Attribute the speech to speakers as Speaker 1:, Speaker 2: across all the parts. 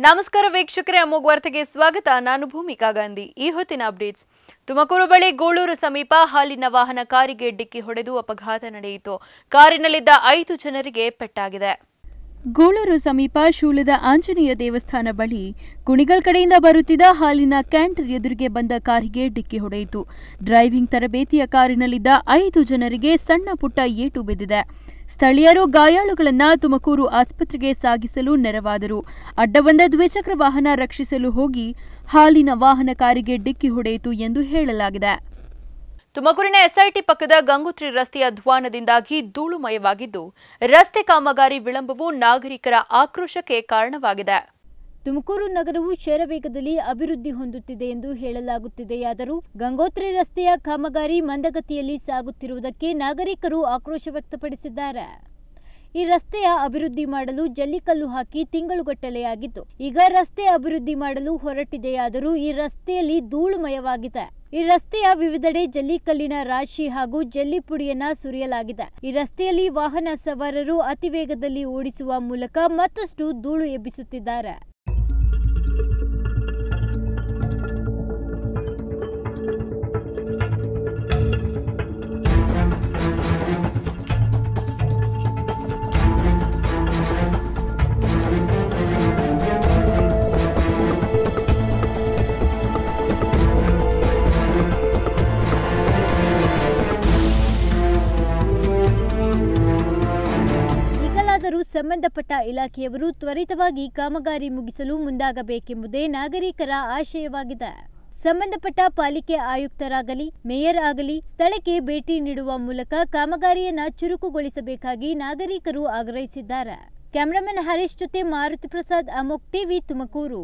Speaker 1: ನಮಸ್ಕಾರ ವೀಕ್ಷಕರೇ ಅಮೋಘ್ ವಾರ್ತೆಗೆ ಸ್ವಾಗತ ನಾನು ಭೂಮಿಕಾ ಗಾಂಧಿ ಈ ಹೊತ್ತಿನ ಅಪ್ಡೇಟ್ಸ್ ತುಮಕೂರು ಬಳಿ ಗೋಳೂರು ಸಮೀಪ ಹಾಲಿನ ವಾಹನ ಕಾರಿಗೆ ಡಿಕ್ಕಿ ಹೊಡೆದು ಅಪಘಾತ ನಡೆಯಿತು ಕಾರಿನಲ್ಲಿದ್ದ ಐದು ಜನರಿಗೆ ಪೆಟ್ಟಾಗಿದೆ ಗೂಳೂರು ಸಮೀಪ ಶೂಲದ ಆಂಜನೇಯ ದೇವಸ್ಥಾನ ಬಳಿ ಕುಣಿಗಲ್ ಕಡೆಯಿಂದ ಬರುತ್ತಿದ್ದ ಹಾಲಿನ ಕ್ಯಾಂಟರ್ ಎದುರಿಗೆ ಬಂದ ಕಾರಿಗೆ ಡಿಕ್ಕಿ ಹೊಡೆಯಿತು ಡ್ರೈವಿಂಗ್ ತರಬೇತಿಯ ಕಾರಿನಲ್ಲಿದ್ದ ಐದು ಜನರಿಗೆ ಸಣ್ಣ ಪುಟ್ಟ ಏಟು ಬಿದ್ದಿದೆ ಸ್ಥಳೀಯರು ಗಾಯಾಳುಗಳನ್ನ ತುಮಕೂರು ಆಸ್ಪತ್ರೆಗೆ ಸಾಗಿಸಲು ನೆರವಾದರು ಅಡ್ಡ ಬಂದ ದ್ವಿಚಕ್ರ ವಾಹನ ರಕ್ಷಿಸಲು ಹೋಗಿ ಹಾಲಿನ ವಾಹನ ಕಾರಿಗೆ ಡಿಕ್ಕಿ ಹೊಡೆಯಿತು ಎಂದು ಹೇಳಲಾಗಿದೆ ತುಮಕೂರಿನ ಎಸ್ಐಟಿ ಪಕ್ಕದ ಗಂಗೋತ್ರಿ ರಸ್ತೆಯ ಧ್ವಾನದಿಂದಾಗಿ ಧೂಳುಮಯವಾಗಿದ್ದು ರಸ್ತೆ ಕಾಮಗಾರಿ ವಿಳಂಬವು ನಾಗರಿಕರ ಆಕ್ರೋಶಕ್ಕೆ ಕಾರಣವಾಗಿದೆ
Speaker 2: ತುಮಕೂರು ನಗರವು ಶರವೇಗದಲ್ಲಿ ಅಭಿವೃದ್ಧಿ ಹೊಂದುತ್ತಿದೆ ಎಂದು ಹೇಳಲಾಗುತ್ತಿದೆಯಾದರೂ ಗಂಗೋತ್ರಿ ರಸ್ತೆಯ ಕಾಮಗಾರಿ ಮಂದಗತಿಯಲ್ಲಿ ಸಾಗುತ್ತಿರುವುದಕ್ಕೆ ನಾಗರಿಕರು ಆಕ್ರೋಶ ವ್ಯಕ್ತಪಡಿಸಿದ್ದಾರೆ ಈ ರಸ್ತೆಯ ಅಭಿವೃದ್ಧಿ ಮಾಡಲು ಜಲ್ಲಿಕಲ್ಲು ಹಾಕಿ ತಿಂಗಳುಗಟ್ಟಲೆ ಆಗಿತ್ತು ಈಗ ರಸ್ತೆ ಅಭಿವೃದ್ಧಿ ಮಾಡಲು ಹೊರಟಿದೆಯಾದರೂ ಈ ರಸ್ತೆಯಲ್ಲಿ ಧೂಳುಮಯವಾಗಿದೆ ಈ ರಸ್ತೆಯ ವಿವಿಧೆಡೆ ಜಲ್ಲಿಕಲ್ಲಿನ ರಾಶಿ ಹಾಗೂ ಜಲ್ಲಿ ಪುಡಿಯನ್ನ ಸುರಿಯಲಾಗಿದೆ ಈ ರಸ್ತೆಯಲ್ಲಿ ವಾಹನ ಸವಾರರು ಅತಿ ವೇಗದಲ್ಲಿ ಓಡಿಸುವ ಮೂಲಕ ಮತ್ತಷ್ಟು ಧೂಳು ಎಬ್ಬಿಸುತ್ತಿದ್ದಾರೆ ಈಗಲಾದರೂ ಸಂಬಂಧಪಟ್ಟ ಇಲಾಖೆಯವರು ತ್ವರಿತವಾಗಿ ಕಾಮಗಾರಿ ಮುಗಿಸಲು ಮುಂದಾಗಬೇಕೆಂಬುದೇ ನಾಗರಿಕರ ಆಶಯವಾಗಿದೆ ಸಂಬಂಧಪಟ್ಟ ಪಾಲಿಕೆ ಆಯುಕ್ತರಾಗಲಿ ಮೇಯರ್ ಆಗಲಿ ಸ್ಥಳಕ್ಕೆ ಭೇಟಿ ನೀಡುವ ಮೂಲಕ ಕಾಮಗಾರಿಯನ್ನ ಚುರುಕುಗೊಳಿಸಬೇಕಾಗಿ ನಾಗರಿಕರು ಆಗ್ರಹಿಸಿದ್ದಾರೆ ಕ್ಯಾಮರಾಮನ್ ಹರೀಶ್ ಜೊತೆ ಮಾರುತಿ ಪ್ರಸಾದ್ ಅಮೋಕ್ ಟಿವಿ ತುಮಕೂರು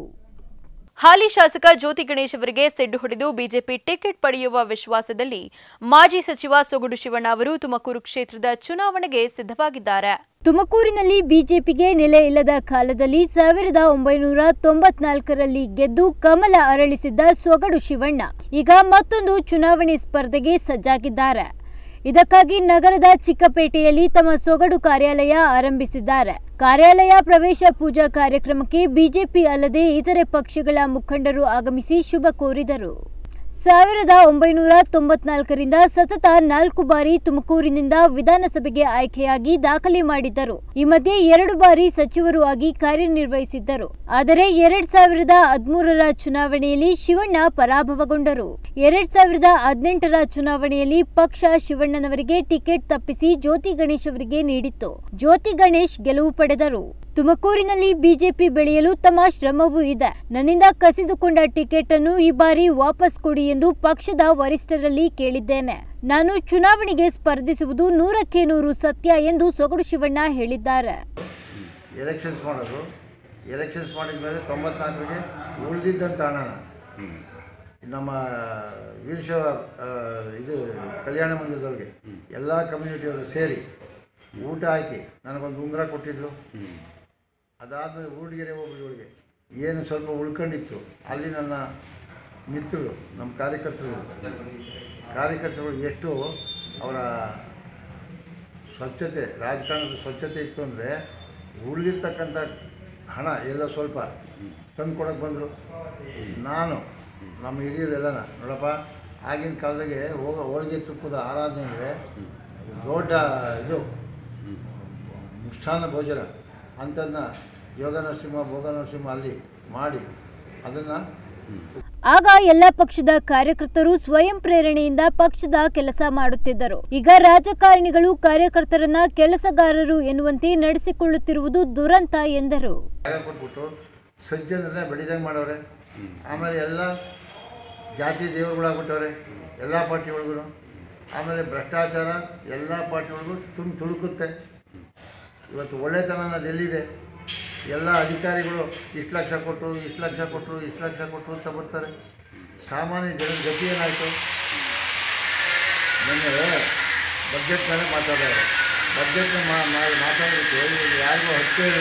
Speaker 1: ಹಾಲಿ ಶಾಸಕ ಜ್ಯೋತಿ ಗಣೇಶ್ ಅವರಿಗೆ ಸೆಡ್ಡು ಹೊಡೆದು ಬಿಜೆಪಿ ಟಿಕೆಟ್ ಪಡೆಯುವ ವಿಶ್ವಾಸದಲ್ಲಿ ಮಾಜಿ ಸಚಿವ ಸೊಗಡು ಶಿವಣ್ಣ ಅವರು ತುಮಕೂರು ಕ್ಷೇತ್ರದ ಚುನಾವಣೆಗೆ ಸಿದ್ಧವಾಗಿದ್ದಾರೆ
Speaker 2: ತುಮಕೂರಿನಲ್ಲಿ ಬಿಜೆಪಿಗೆ ನೆಲೆ ಇಲ್ಲದ ಕಾಲದಲ್ಲಿ ಸಾವಿರದ ಒಂಬೈನೂರ ತೊಂಬತ್ನಾಲ್ಕರಲ್ಲಿ ಗೆದ್ದು ಕಮಲ ಅರಳಿಸಿದ್ದ ಸೊಗಡು ಶಿವಣ್ಣ ಈಗ ಮತ್ತೊಂದು ಚುನಾವಣೆ ಸ್ಪರ್ಧೆಗೆ ಸಜ್ಜಾಗಿದ್ದಾರೆ ಇದಕ್ಕಾಗಿ ನಗರದ ಚಿಕ್ಕಪೇಟೆಯಲ್ಲಿ ತಮ್ಮ ಸೊಗಡು ಕಾರ್ಯಾಲಯ ಆರಂಭಿಸಿದ್ದಾರೆ ಕಾರ್ಯಾಲಯ ಪ್ರವೇಶ ಪೂಜಾ ಕಾರ್ಯಕ್ರಮಕ್ಕೆ ಬಿಜೆಪಿ ಅಲ್ಲದೆ ಇತರೆ ಪಕ್ಷಗಳ ಮುಖಂಡರು ಆಗಮಿಸಿ ಶುಭ ಕೋರಿದರು ಸಾವಿರದ ಒಂಬೈನೂರ ತೊಂಬತ್ನಾಲ್ಕರಿಂದ ಸತತ ನಾಲ್ಕು ಬಾರಿ ತುಮಕೂರಿನಿಂದ ವಿಧಾನಸಭೆಗೆ ಆಯ್ಕೆಯಾಗಿ ದಾಖಲೆ ಮಾಡಿದ್ದರು ಈ ಮಧ್ಯೆ ಎರಡು ಬಾರಿ ಸಚಿವರು ಆಗಿ ಕಾರ್ಯನಿರ್ವಹಿಸಿದ್ದರು ಆದರೆ ಎರಡ್ ಸಾವಿರದ ಹದಿಮೂರರ ಚುನಾವಣೆಯಲ್ಲಿ ಶಿವಣ್ಣ ಪರಾಭವಗೊಂಡರು ಎರಡ್ ಸಾವಿರದ ಹದಿನೆಂಟರ ಚುನಾವಣೆಯಲ್ಲಿ ಪಕ್ಷ ಶಿವಣ್ಣನವರಿಗೆ ಟಿಕೆಟ್ ತಪ್ಪಿಸಿ ಜ್ಯೋತಿ ಗಣೇಶ್ ಅವರಿಗೆ ನೀಡಿತ್ತು ಜ್ಯೋತಿ ಗಣೇಶ್ ಗೆಲುವು ಪಡೆದರು ತುಮಕೂರಿನಲ್ಲಿ ಬಿಜೆಪಿ ಬೆಳೆಯಲು ತಮ್ಮ ಶ್ರಮವೂ ಇದೆ ನನ್ನಿಂದ ಕಸಿದುಕೊಂಡ ಟಿಕೆಟ್ ಅನ್ನು ಈ ಬಾರಿ ವಾಪಸ್ ಕೊಡಿ ಎಂದು ಪಕ್ಷದ ವರಿಷ್ಠರಲ್ಲಿ ಕೇಳಿದ್ದೇನೆ ನಾನು ಚುನಾವಣೆಗೆ ಸ್ಪರ್ಧಿಸುವುದು ನೂರಕ್ಕೆ ನೂರು ಸತ್ಯ ಎಂದು ಸೊಗಡು ಶಿವಣ್ಣ ಹೇಳಿದ್ದಾರೆ
Speaker 3: ಎಲೆಕ್ಷನ್ಸ್ ಮಾಡೋದು ಎಲೆಕ್ಷನ್ಸ್ ಮಾಡಿದ ಮೇಲೆ ತೊಂಬತ್ನಾಲ್ಕರಿಗೆ ಉಳಿದಿದ್ದಂಥ ಹಣ ನಮ್ಮ ವೀರಶೈವ ಆ, ಇದು ಕಲ್ಯಾಣ ಮಂದಿರದವ್ರಿಗೆ ಎಲ್ಲ ಕಮ್ಯುನಿಟಿಯವರು ಸೇರಿ ಊಟ ಹಾಕಿ ನನಗೊಂದು ಉಂಗುರ ಕೊಟ್ಟಿದ್ರು ಅದಾದಮೇಲೆ ಊರ್ಡಿಗೆರೆ ಹೋಬಳಿಗಳಿಗೆ ಏನು ಸ್ವಲ್ಪ ಉಳ್ಕೊಂಡಿತ್ತು ಅಲ್ಲಿ ನನ್ನ ಮಿತ್ರರು ನಮ್ಮ ಕಾರ್ಯಕರ್ತರು ಕಾರ್ಯಕರ್ತರು ಎಷ್ಟು ಅವರ ಸ್ವಚ್ಛತೆ ರಾಜಕಾರಣದ ಸ್ವಚ್ಛತೆ ಇತ್ತು ಅಂದರೆ ಉಳಿದಿರ್ತಕ್ಕಂಥ ಹಣ ಎಲ್ಲ ಸ್ವಲ್ಪ ತಂದು ಕೊಡೋಕೆ ಬಂದರು ನಾನು ನಮ್ಮ ಹಿರಿಯರೆಲ್ಲನ ನೋಡಪ್ಪ ಆಗಿನ ಕಾಲದಾಗೆ ಹೋಗ ಹೋಳಿಗೆ ತುಪ್ಪದ ಆರಾಧನೆ ಅಂದರೆ ದೊಡ್ಡ ಇದು ಮುಷ್ಟಾನ ಭೋಜನ ಅಂಥದ್ದನ್ನ ಯೋಗ ನರಸಿಂಹ ಭೋಗ ನರಸಿಂಹ ಅಲ್ಲಿ ಮಾಡಿ ಅದನ್ನು
Speaker 2: ಆಗ ಎಲ್ಲ ಪಕ್ಷದ ಕಾರ್ಯಕರ್ತರು ಸ್ವಯಂ ಪ್ರೇರಣೆಯಿಂದ ಪಕ್ಷದ ಕೆಲಸ ಮಾಡುತ್ತಿದ್ದರು ಈಗ ರಾಜಕಾರಣಿಗಳು ಕಾರ್ಯಕರ್ತರನ್ನ ಕೆಲಸಗಾರರು ಎನ್ನುವಂತೆ ನಡೆಸಿಕೊಳ್ಳುತ್ತಿರುವುದು ದುರಂತ ಎಂದರು
Speaker 3: ಜಾಗ ಕೊಟ್ಬಿಟ್ಟು ಸಜ್ಜನರನ್ನ ಬೆಳಿದಂಗೆ ಮಾಡವ್ರೆ ಆಮೇಲೆ ಎಲ್ಲ ಜಾತಿ ದೇವರುಗಳಾಗ್ಬಿಟ್ಟವ್ರೆ ಎಲ್ಲ ಪಾರ್ಟಿ ಒಳಗೂ ಆಮೇಲೆ ಭ್ರಷ್ಟಾಚಾರ ಎಲ್ಲ ಪಾರ್ಟಿ ಒಳಗೂ ತುಂಬ ತುಳುಕುತ್ತೆ ಇವತ್ತು ಒಳ್ಳೆತನ ಅನ್ನೋದು ಎಲ್ಲಿದೆ ಎಲ್ಲ ಅಧಿಕಾರಿಗಳು ಇಷ್ಟು ಲಕ್ಷ ಕೊಟ್ಟರು ಇಷ್ಟು ಲಕ್ಷ ಕೊಟ್ಟರು ಇಷ್ಟು ಲಕ್ಷ ಕೊಟ್ಟರು ಅಂತ ಬರ್ತಾರೆ ಸಾಮಾನ್ಯ ಜನರ ಗತಿ ಏನಾಯಿತು ನಿನ್ನೆ ಬಜೆಟ್ ಮೇಲೆ ಮಾತಾಡೋರು ಬಜೆಟ್ನ ಮಾತಾಡೋದಕ್ಕೆ ಇವ್ರು ಯಾರಿಗೂ ಹಕ್ಕೇ ಇಲ್ಲ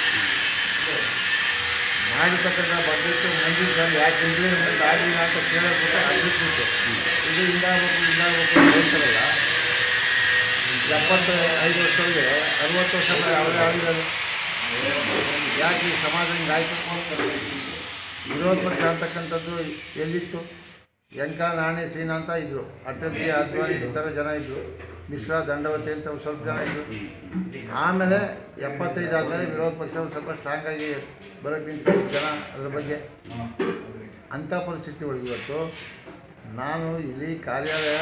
Speaker 3: ಮಾಡಿರ್ತಕ್ಕಂಥ ಬಜೆಟ್ ಮುಂದಿನ ಸಲ ಯಾಕೆ ಇಂಪ್ಲಿಮೆಂಟ್ ಆಗಿಲ್ಲ ಅಂತ ಕೇಳೋದ್ಬಿಟ್ಟು ಆಗಿರ್ತಿತ್ತು ಇದು ಹಿಂಗಾಗಬೇಕು ಹಿಂಗಾಗಬೇಕು ಅಂತ ಹೇಳ್ತಾರಲ್ಲ ಎಪ್ಪತ್ತು ಐದು ವರ್ಷದೊಳಗೆ ಅರುವತ್ತು ವರ್ಷ ಅವರೇ ಆಗಿರೋದು ಯಾಕೆ ಈ ಸಮಾಜ ಹಿಂಗಾಯ್ತು ವಿರೋಧ ಪಕ್ಷ ಅಂತಕ್ಕಂಥದ್ದು ಎಲ್ಲಿತ್ತು ಯಂಕ ನಾಣಿ ಸೀನಾ ಅಂತ ಇದ್ದರು ಅಟಲ್ ಜಿ ಅದ್ವಾನಿ ಈ ಥರ ಜನ ಇದ್ದರು ಮಿಶ್ರಾ ದಂಡವತಿ ಅಂತ ಒಂದು ಸ್ವಲ್ಪ ಜನ ಇದ್ದರು ಆಮೇಲೆ ಎಪ್ಪತ್ತೈದು ಆದಮೇಲೆ ವಿರೋಧ ಪಕ್ಷ ಒಂದು ಸ್ವಲ್ಪ ಸ್ಟ್ರಾಂಗಾಗಿ ಬರೋಕ್ಕೆ ನಿಂತ್ಕೊಂಡು ಜನ ಅದ್ರ ಬಗ್ಗೆ ಅಂಥ ಪರಿಸ್ಥಿತಿ ಒಳಗೆ ಇವತ್ತು ನಾನು ಇಲ್ಲಿ ಕಾರ್ಯಾಲಯ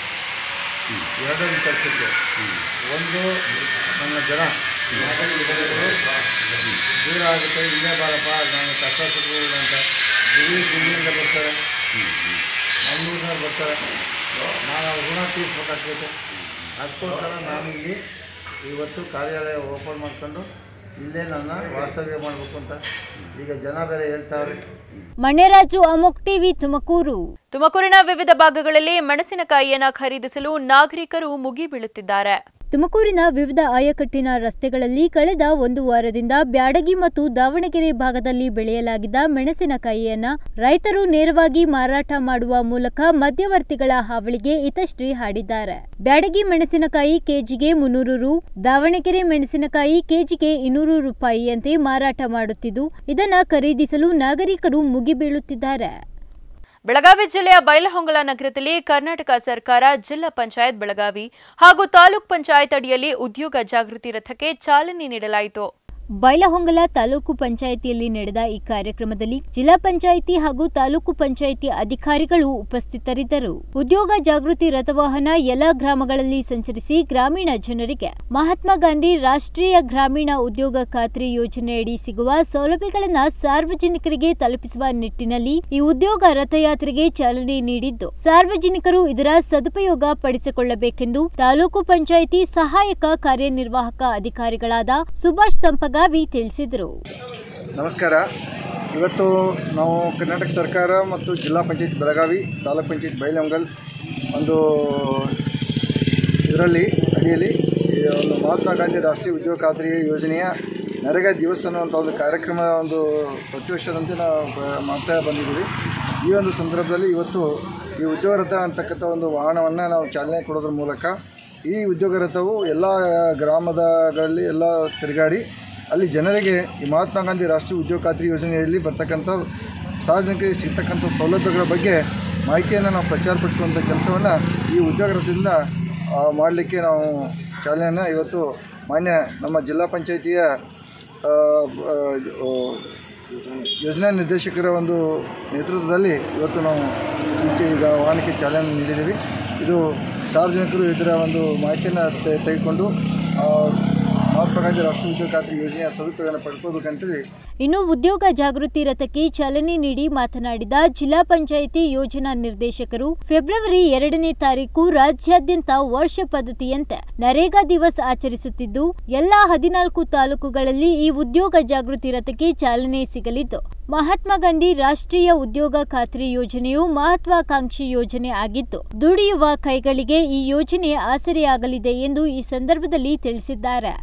Speaker 3: ಎರಡನ್ನು ತರಿಸಿದ್ದೆ ಒಂದು ನನ್ನ ಜನ ನಾಗರಿಕರು ದೂರ ಆಗುತ್ತೆ ಇಲ್ಲೇ ಬಾರಪ್ಪ ನಾನು ಕಷ್ಟ ಸುಖಗಳು ಅಂತ ಇಡೀ ದಿಲ್ಲಿಯಿಂದ ಬರ್ತಾರೆ ಮಂಗಳೂರಿನಲ್ಲಿ ಬರ್ತಾರೆ ನಾನು ಅವ್ರ ಋಣ ತೀರಿಸ್ಬೇಕಾಗ್ತೈತೆ ಅದಕ್ಕೋಸ್ಕರ ನಾನು ಇಲ್ಲಿ ಇವತ್ತು ಕಾರ್ಯಾಲಯ ಓಪನ್ ಮಾಡ್ಕೊಂಡು ಇಲ್ಲೇ ನನ್ನ ವಾಸ್ತವ್ಯ ಮಾಡಬೇಕು ಅಂತ ಈಗ ಜನ ಬೇರೆ ಹೇಳ್ತಾವ್ರೆ
Speaker 2: ಮಣ್ಯರಾಜು ಅಮೋಕ್ ಟಿವಿ ತುಮಕೂರು
Speaker 1: ತುಮಕೂರಿನ ವಿವಿಧ ಭಾಗಗಳಲ್ಲಿ ಮೆಣಸಿನಕಾಯಿಯನ್ನ ಖರೀದಿಸಲು ನಾಗರಿಕರು ಮುಗಿಬೀಳುತ್ತಿದ್ದಾರೆ
Speaker 2: ತುಮಕೂರಿನ ವಿವಿಧ ಆಯಕಟ್ಟಿನ ರಸ್ತೆಗಳಲ್ಲಿ ಕಳೆದ ಒಂದು ವಾರದಿಂದ ಬ್ಯಾಡಗಿ ಮತ್ತು ದಾವಣಗೆರೆ ಭಾಗದಲ್ಲಿ ಬೆಳೆಯಲಾಗಿದ್ದ ಮೆಣಸಿನಕಾಯಿಯನ್ನ ರೈತರು ನೇರವಾಗಿ ಮಾರಾಟ ಮಾಡುವ ಮೂಲಕ ಮಧ್ಯವರ್ತಿಗಳ ಹಾವಳಿಗೆ ಹಿತಶ್ರೀ ಹಾಡಿದ್ದಾರೆ ಬ್ಯಾಡಗಿ ಮೆಣಸಿನಕಾಯಿ ಕೆಜಿಗೆ ಮುನ್ನೂರು ರು ದಾವಣಗೆರೆ ಮೆಣಸಿನಕಾಯಿ ಕೆಜಿಗೆ ಇನ್ನೂರು ರೂಪಾಯಿಯಂತೆ ಮಾರಾಟ ಮಾಡುತ್ತಿದ್ದು ಇದನ್ನ ಖರೀದಿಸಲು ನಾಗರಿಕರು ಮುಗಿಬೀಳುತ್ತಿದ್ದಾರೆ
Speaker 1: ಬೆಳಗಾವಿ ಜಿಲ್ಲೆಯ ಬೈಲಹೊಂಗಲ ನಗರದಲ್ಲಿ ಕರ್ನಾಟಕ ಸರ್ಕಾರ ಜಿಲ್ಲಾ ಪಂಚಾಯತ್ ಬೆಳಗಾವಿ ಹಾಗೂ ತಾಲೂಕ್ ಪಂಚಾಯತ್ ಅಡಿಯಲ್ಲಿ ಉದ್ಯೋಗ ಜಾಗೃತಿ ರಥಕ್ಕೆ ಚಾಲನೆ ನೀಡಲಾಯಿತು
Speaker 2: ಬೈಲಹೊಂಗಲ ತಾಲೂಕು ಪಂಚಾಯಿತಿಯಲ್ಲಿ ನಡೆದ ಈ ಕಾರ್ಯಕ್ರಮದಲ್ಲಿ ಜಿಲ್ಲಾ ಪಂಚಾಯಿತಿ ಹಾಗೂ ತಾಲೂಕು ಪಂಚಾಯಿತಿ ಅಧಿಕಾರಿಗಳು ಉಪಸ್ಥಿತರಿದ್ದರು ಉದ್ಯೋಗ ಜಾಗೃತಿ ರಥವಾಹನ ಎಲ್ಲ ಗ್ರಾಮಗಳಲ್ಲಿ ಸಂಚರಿಸಿ ಗ್ರಾಮೀಣ ಜನರಿಗೆ ಮಹಾತ್ಮ ಗಾಂಧಿ ರಾಷ್ಟ್ರೀಯ ಗ್ರಾಮೀಣ ಉದ್ಯೋಗ ಖಾತ್ರಿ ಯೋಜನೆಯಡಿ ಸಿಗುವ ಸೌಲಭ್ಯಗಳನ್ನು ಸಾರ್ವಜನಿಕರಿಗೆ ತಲುಪಿಸುವ ನಿಟ್ಟಿನಲ್ಲಿ ಈ ಉದ್ಯೋಗ ರಥಯಾತ್ರೆಗೆ ಚಾಲನೆ ನೀಡಿದ್ದು ಸಾರ್ವಜನಿಕರು ಇದರ ಸದುಪಯೋಗ ಪಡಿಸಿಕೊಳ್ಳಬೇಕೆಂದು ತಾಲೂಕು ಪಂಚಾಯಿತಿ ಸಹಾಯಕ ಕಾರ್ಯನಿರ್ವಾಹಕ ಅಧಿಕಾರಿಗಳಾದ ಸುಭಾಷ್ ಸಂಪಗಾವಿ ತಿಳಿಸಿದರು
Speaker 4: ನಮಸ್ಕಾರ ಇವತ್ತು ನಾವು ಕರ್ನಾಟಕ ಸರ್ಕಾರ ಮತ್ತು ಜಿಲ್ಲಾ ಪಂಚಾಯತ್ ಬೆಳಗಾವಿ ತಾಲೂಕ್ ಪಂಚಾಯತ್ ಬೈಲಹೊಂಗಲ್ ಒಂದು ಇದರಲ್ಲಿ ಅಡಿಯಲ್ಲಿ ಈ ಒಂದು ಮಹಾತ್ಮ ಗಾಂಧಿ ರಾಷ್ಟ್ರೀಯ ಉದ್ಯೋಗ ಖಾತ್ರಿ ಯೋಜನೆಯ ನರೇಗಾ ದಿವಸ ಅನ್ನುವಂಥ ಒಂದು ಕಾರ್ಯಕ್ರಮ ಒಂದು ಪ್ರತಿ ವರ್ಷದಂತೆ ನಾವು ಬ- ಮಾಡ್ತಾ ಬಂದಿದ್ದೀವಿ ಈ ಒಂದು ಸಂದರ್ಭದಲ್ಲಿ ಇವತ್ತು ಈ ಉದ್ಯೋಗ ರಥ ಅಂತಕ್ಕಂಥ ಒಂದು ವಾಹನವನ್ನು ನಾವು ಚಾಲನೆ ಕೊಡೋದ್ರ ಮೂಲಕ ಈ ಉದ್ಯೋಗ ರಥವು ಎಲ್ಲ ಗ್ರಾಮದಲ್ಲಿ ಎಲ್ಲ ತಿರುಗಾಡಿ ಅಲ್ಲಿ ಜನರಿಗೆ ಈ ಮಹಾತ್ಮ ಗಾಂಧಿ ರಾಷ್ಟ್ರೀಯ ಉದ್ಯೋಗ ಖಾತ್ರಿ ಯೋಜನೆಯಲ್ಲಿ ಬರ್ತಕ್ಕಂಥ ಸಾರ್ವಜನಿಕರಿಗೆ ಸಿಗ್ತಕ್ಕಂಥ ಸೌಲಭ್ಯಗಳ ಬಗ್ಗೆ ಮಾಹಿತಿಯನ್ನು ನಾವು ಪ್ರಚಾರಪಡಿಸುವಂಥ ಕೆಲಸವನ್ನು ಈ ಉದ್ಯೋಗ ರಥದಿಂದ ಮಾಡಲಿಕ್ಕೆ ನಾವು ಚಾಲನೆಯನ್ನು ಇವತ್ತು ಮಾನ್ಯ ನಮ್ಮ ಜಿಲ್ಲಾ ಪಂಚಾಯಿತಿಯ ಆ, ಆ, ಆ, ಯೋಜನಾ ನಿರ್ದೇಶಕರ ಒಂದು ನೇತೃತ್ವದಲ್ಲಿ ಇವತ್ತು ನಾವು ಮುಂಚೆ ಈಗ ವಾಹನಕ್ಕೆ ಚಾಲನೆ ನೀಡಿದ್ದೀವಿ ಇದು ಸಾರ್ವಜನಿಕರು ಇದರ ಒಂದು ಮಾಹಿತಿಯನ್ನು ತೆ- ತೆಗೆದುಕೊಂಡು ಆ, ಮಹಾತ್ಮ ಗಾಂಧಿ ರಾಷ್ಟ್ರೀಯ ಉದ್ಯೋಗ ಖಾತ್ರಿ ಯೋಜನೆಯ ಸದುಪಯೋಗವನ್ನು ಪಡ್ಕೋಬೇಕಂತೇಳಿ
Speaker 2: ಇನ್ನು ಉದ್ಯೋಗ ಜಾಗೃತಿ ರಥಕ್ಕೆ ಚಾಲನೆ ನೀಡಿ ಮಾತನಾಡಿದ ಜಿಲ್ಲಾ ಪಂಚಾಯಿತಿ ಯೋಜನಾ ನಿರ್ದೇಶಕರು ಫೆಬ್ರವರಿ ಎರಡನೇ ತಾರೀಕು ರಾಜ್ಯಾದ್ಯಂತ ವರ್ಷ ಪದ್ಧತಿಯಂತೆ ನರೇಗಾ ದಿವಸ್ ಆಚರಿಸುತ್ತಿದ್ದು ಎಲ್ಲಾ ಹದಿನಾಲ್ಕು ತಾಲೂಕುಗಳಲ್ಲಿ ಈ ಉದ್ಯೋಗ ಜಾಗೃತಿ ರಥಕ್ಕೆ ಚಾಲನೆ ಸಿಗಲಿದ್ದು ಮಹಾತ್ಮ ಗಾಂಧಿ ರಾಷ್ಟ್ರೀಯ ಉದ್ಯೋಗ ಖಾತ್ರಿ ಯೋಜನೆಯು ಮಹತ್ವಾಕಾಂಕ್ಷಿ ಯೋಜನೆ ಆಗಿದ್ದು ದುಡಿಯುವ ಕೈಗಳಿಗೆ ಈ ಯೋಜನೆ ಆಸರೆಯಾಗಲಿದೆ ಎಂದು ಈ ಸಂದರ್ಭದಲ್ಲಿ ತಿಳಿಸಿದ್ದಾರೆ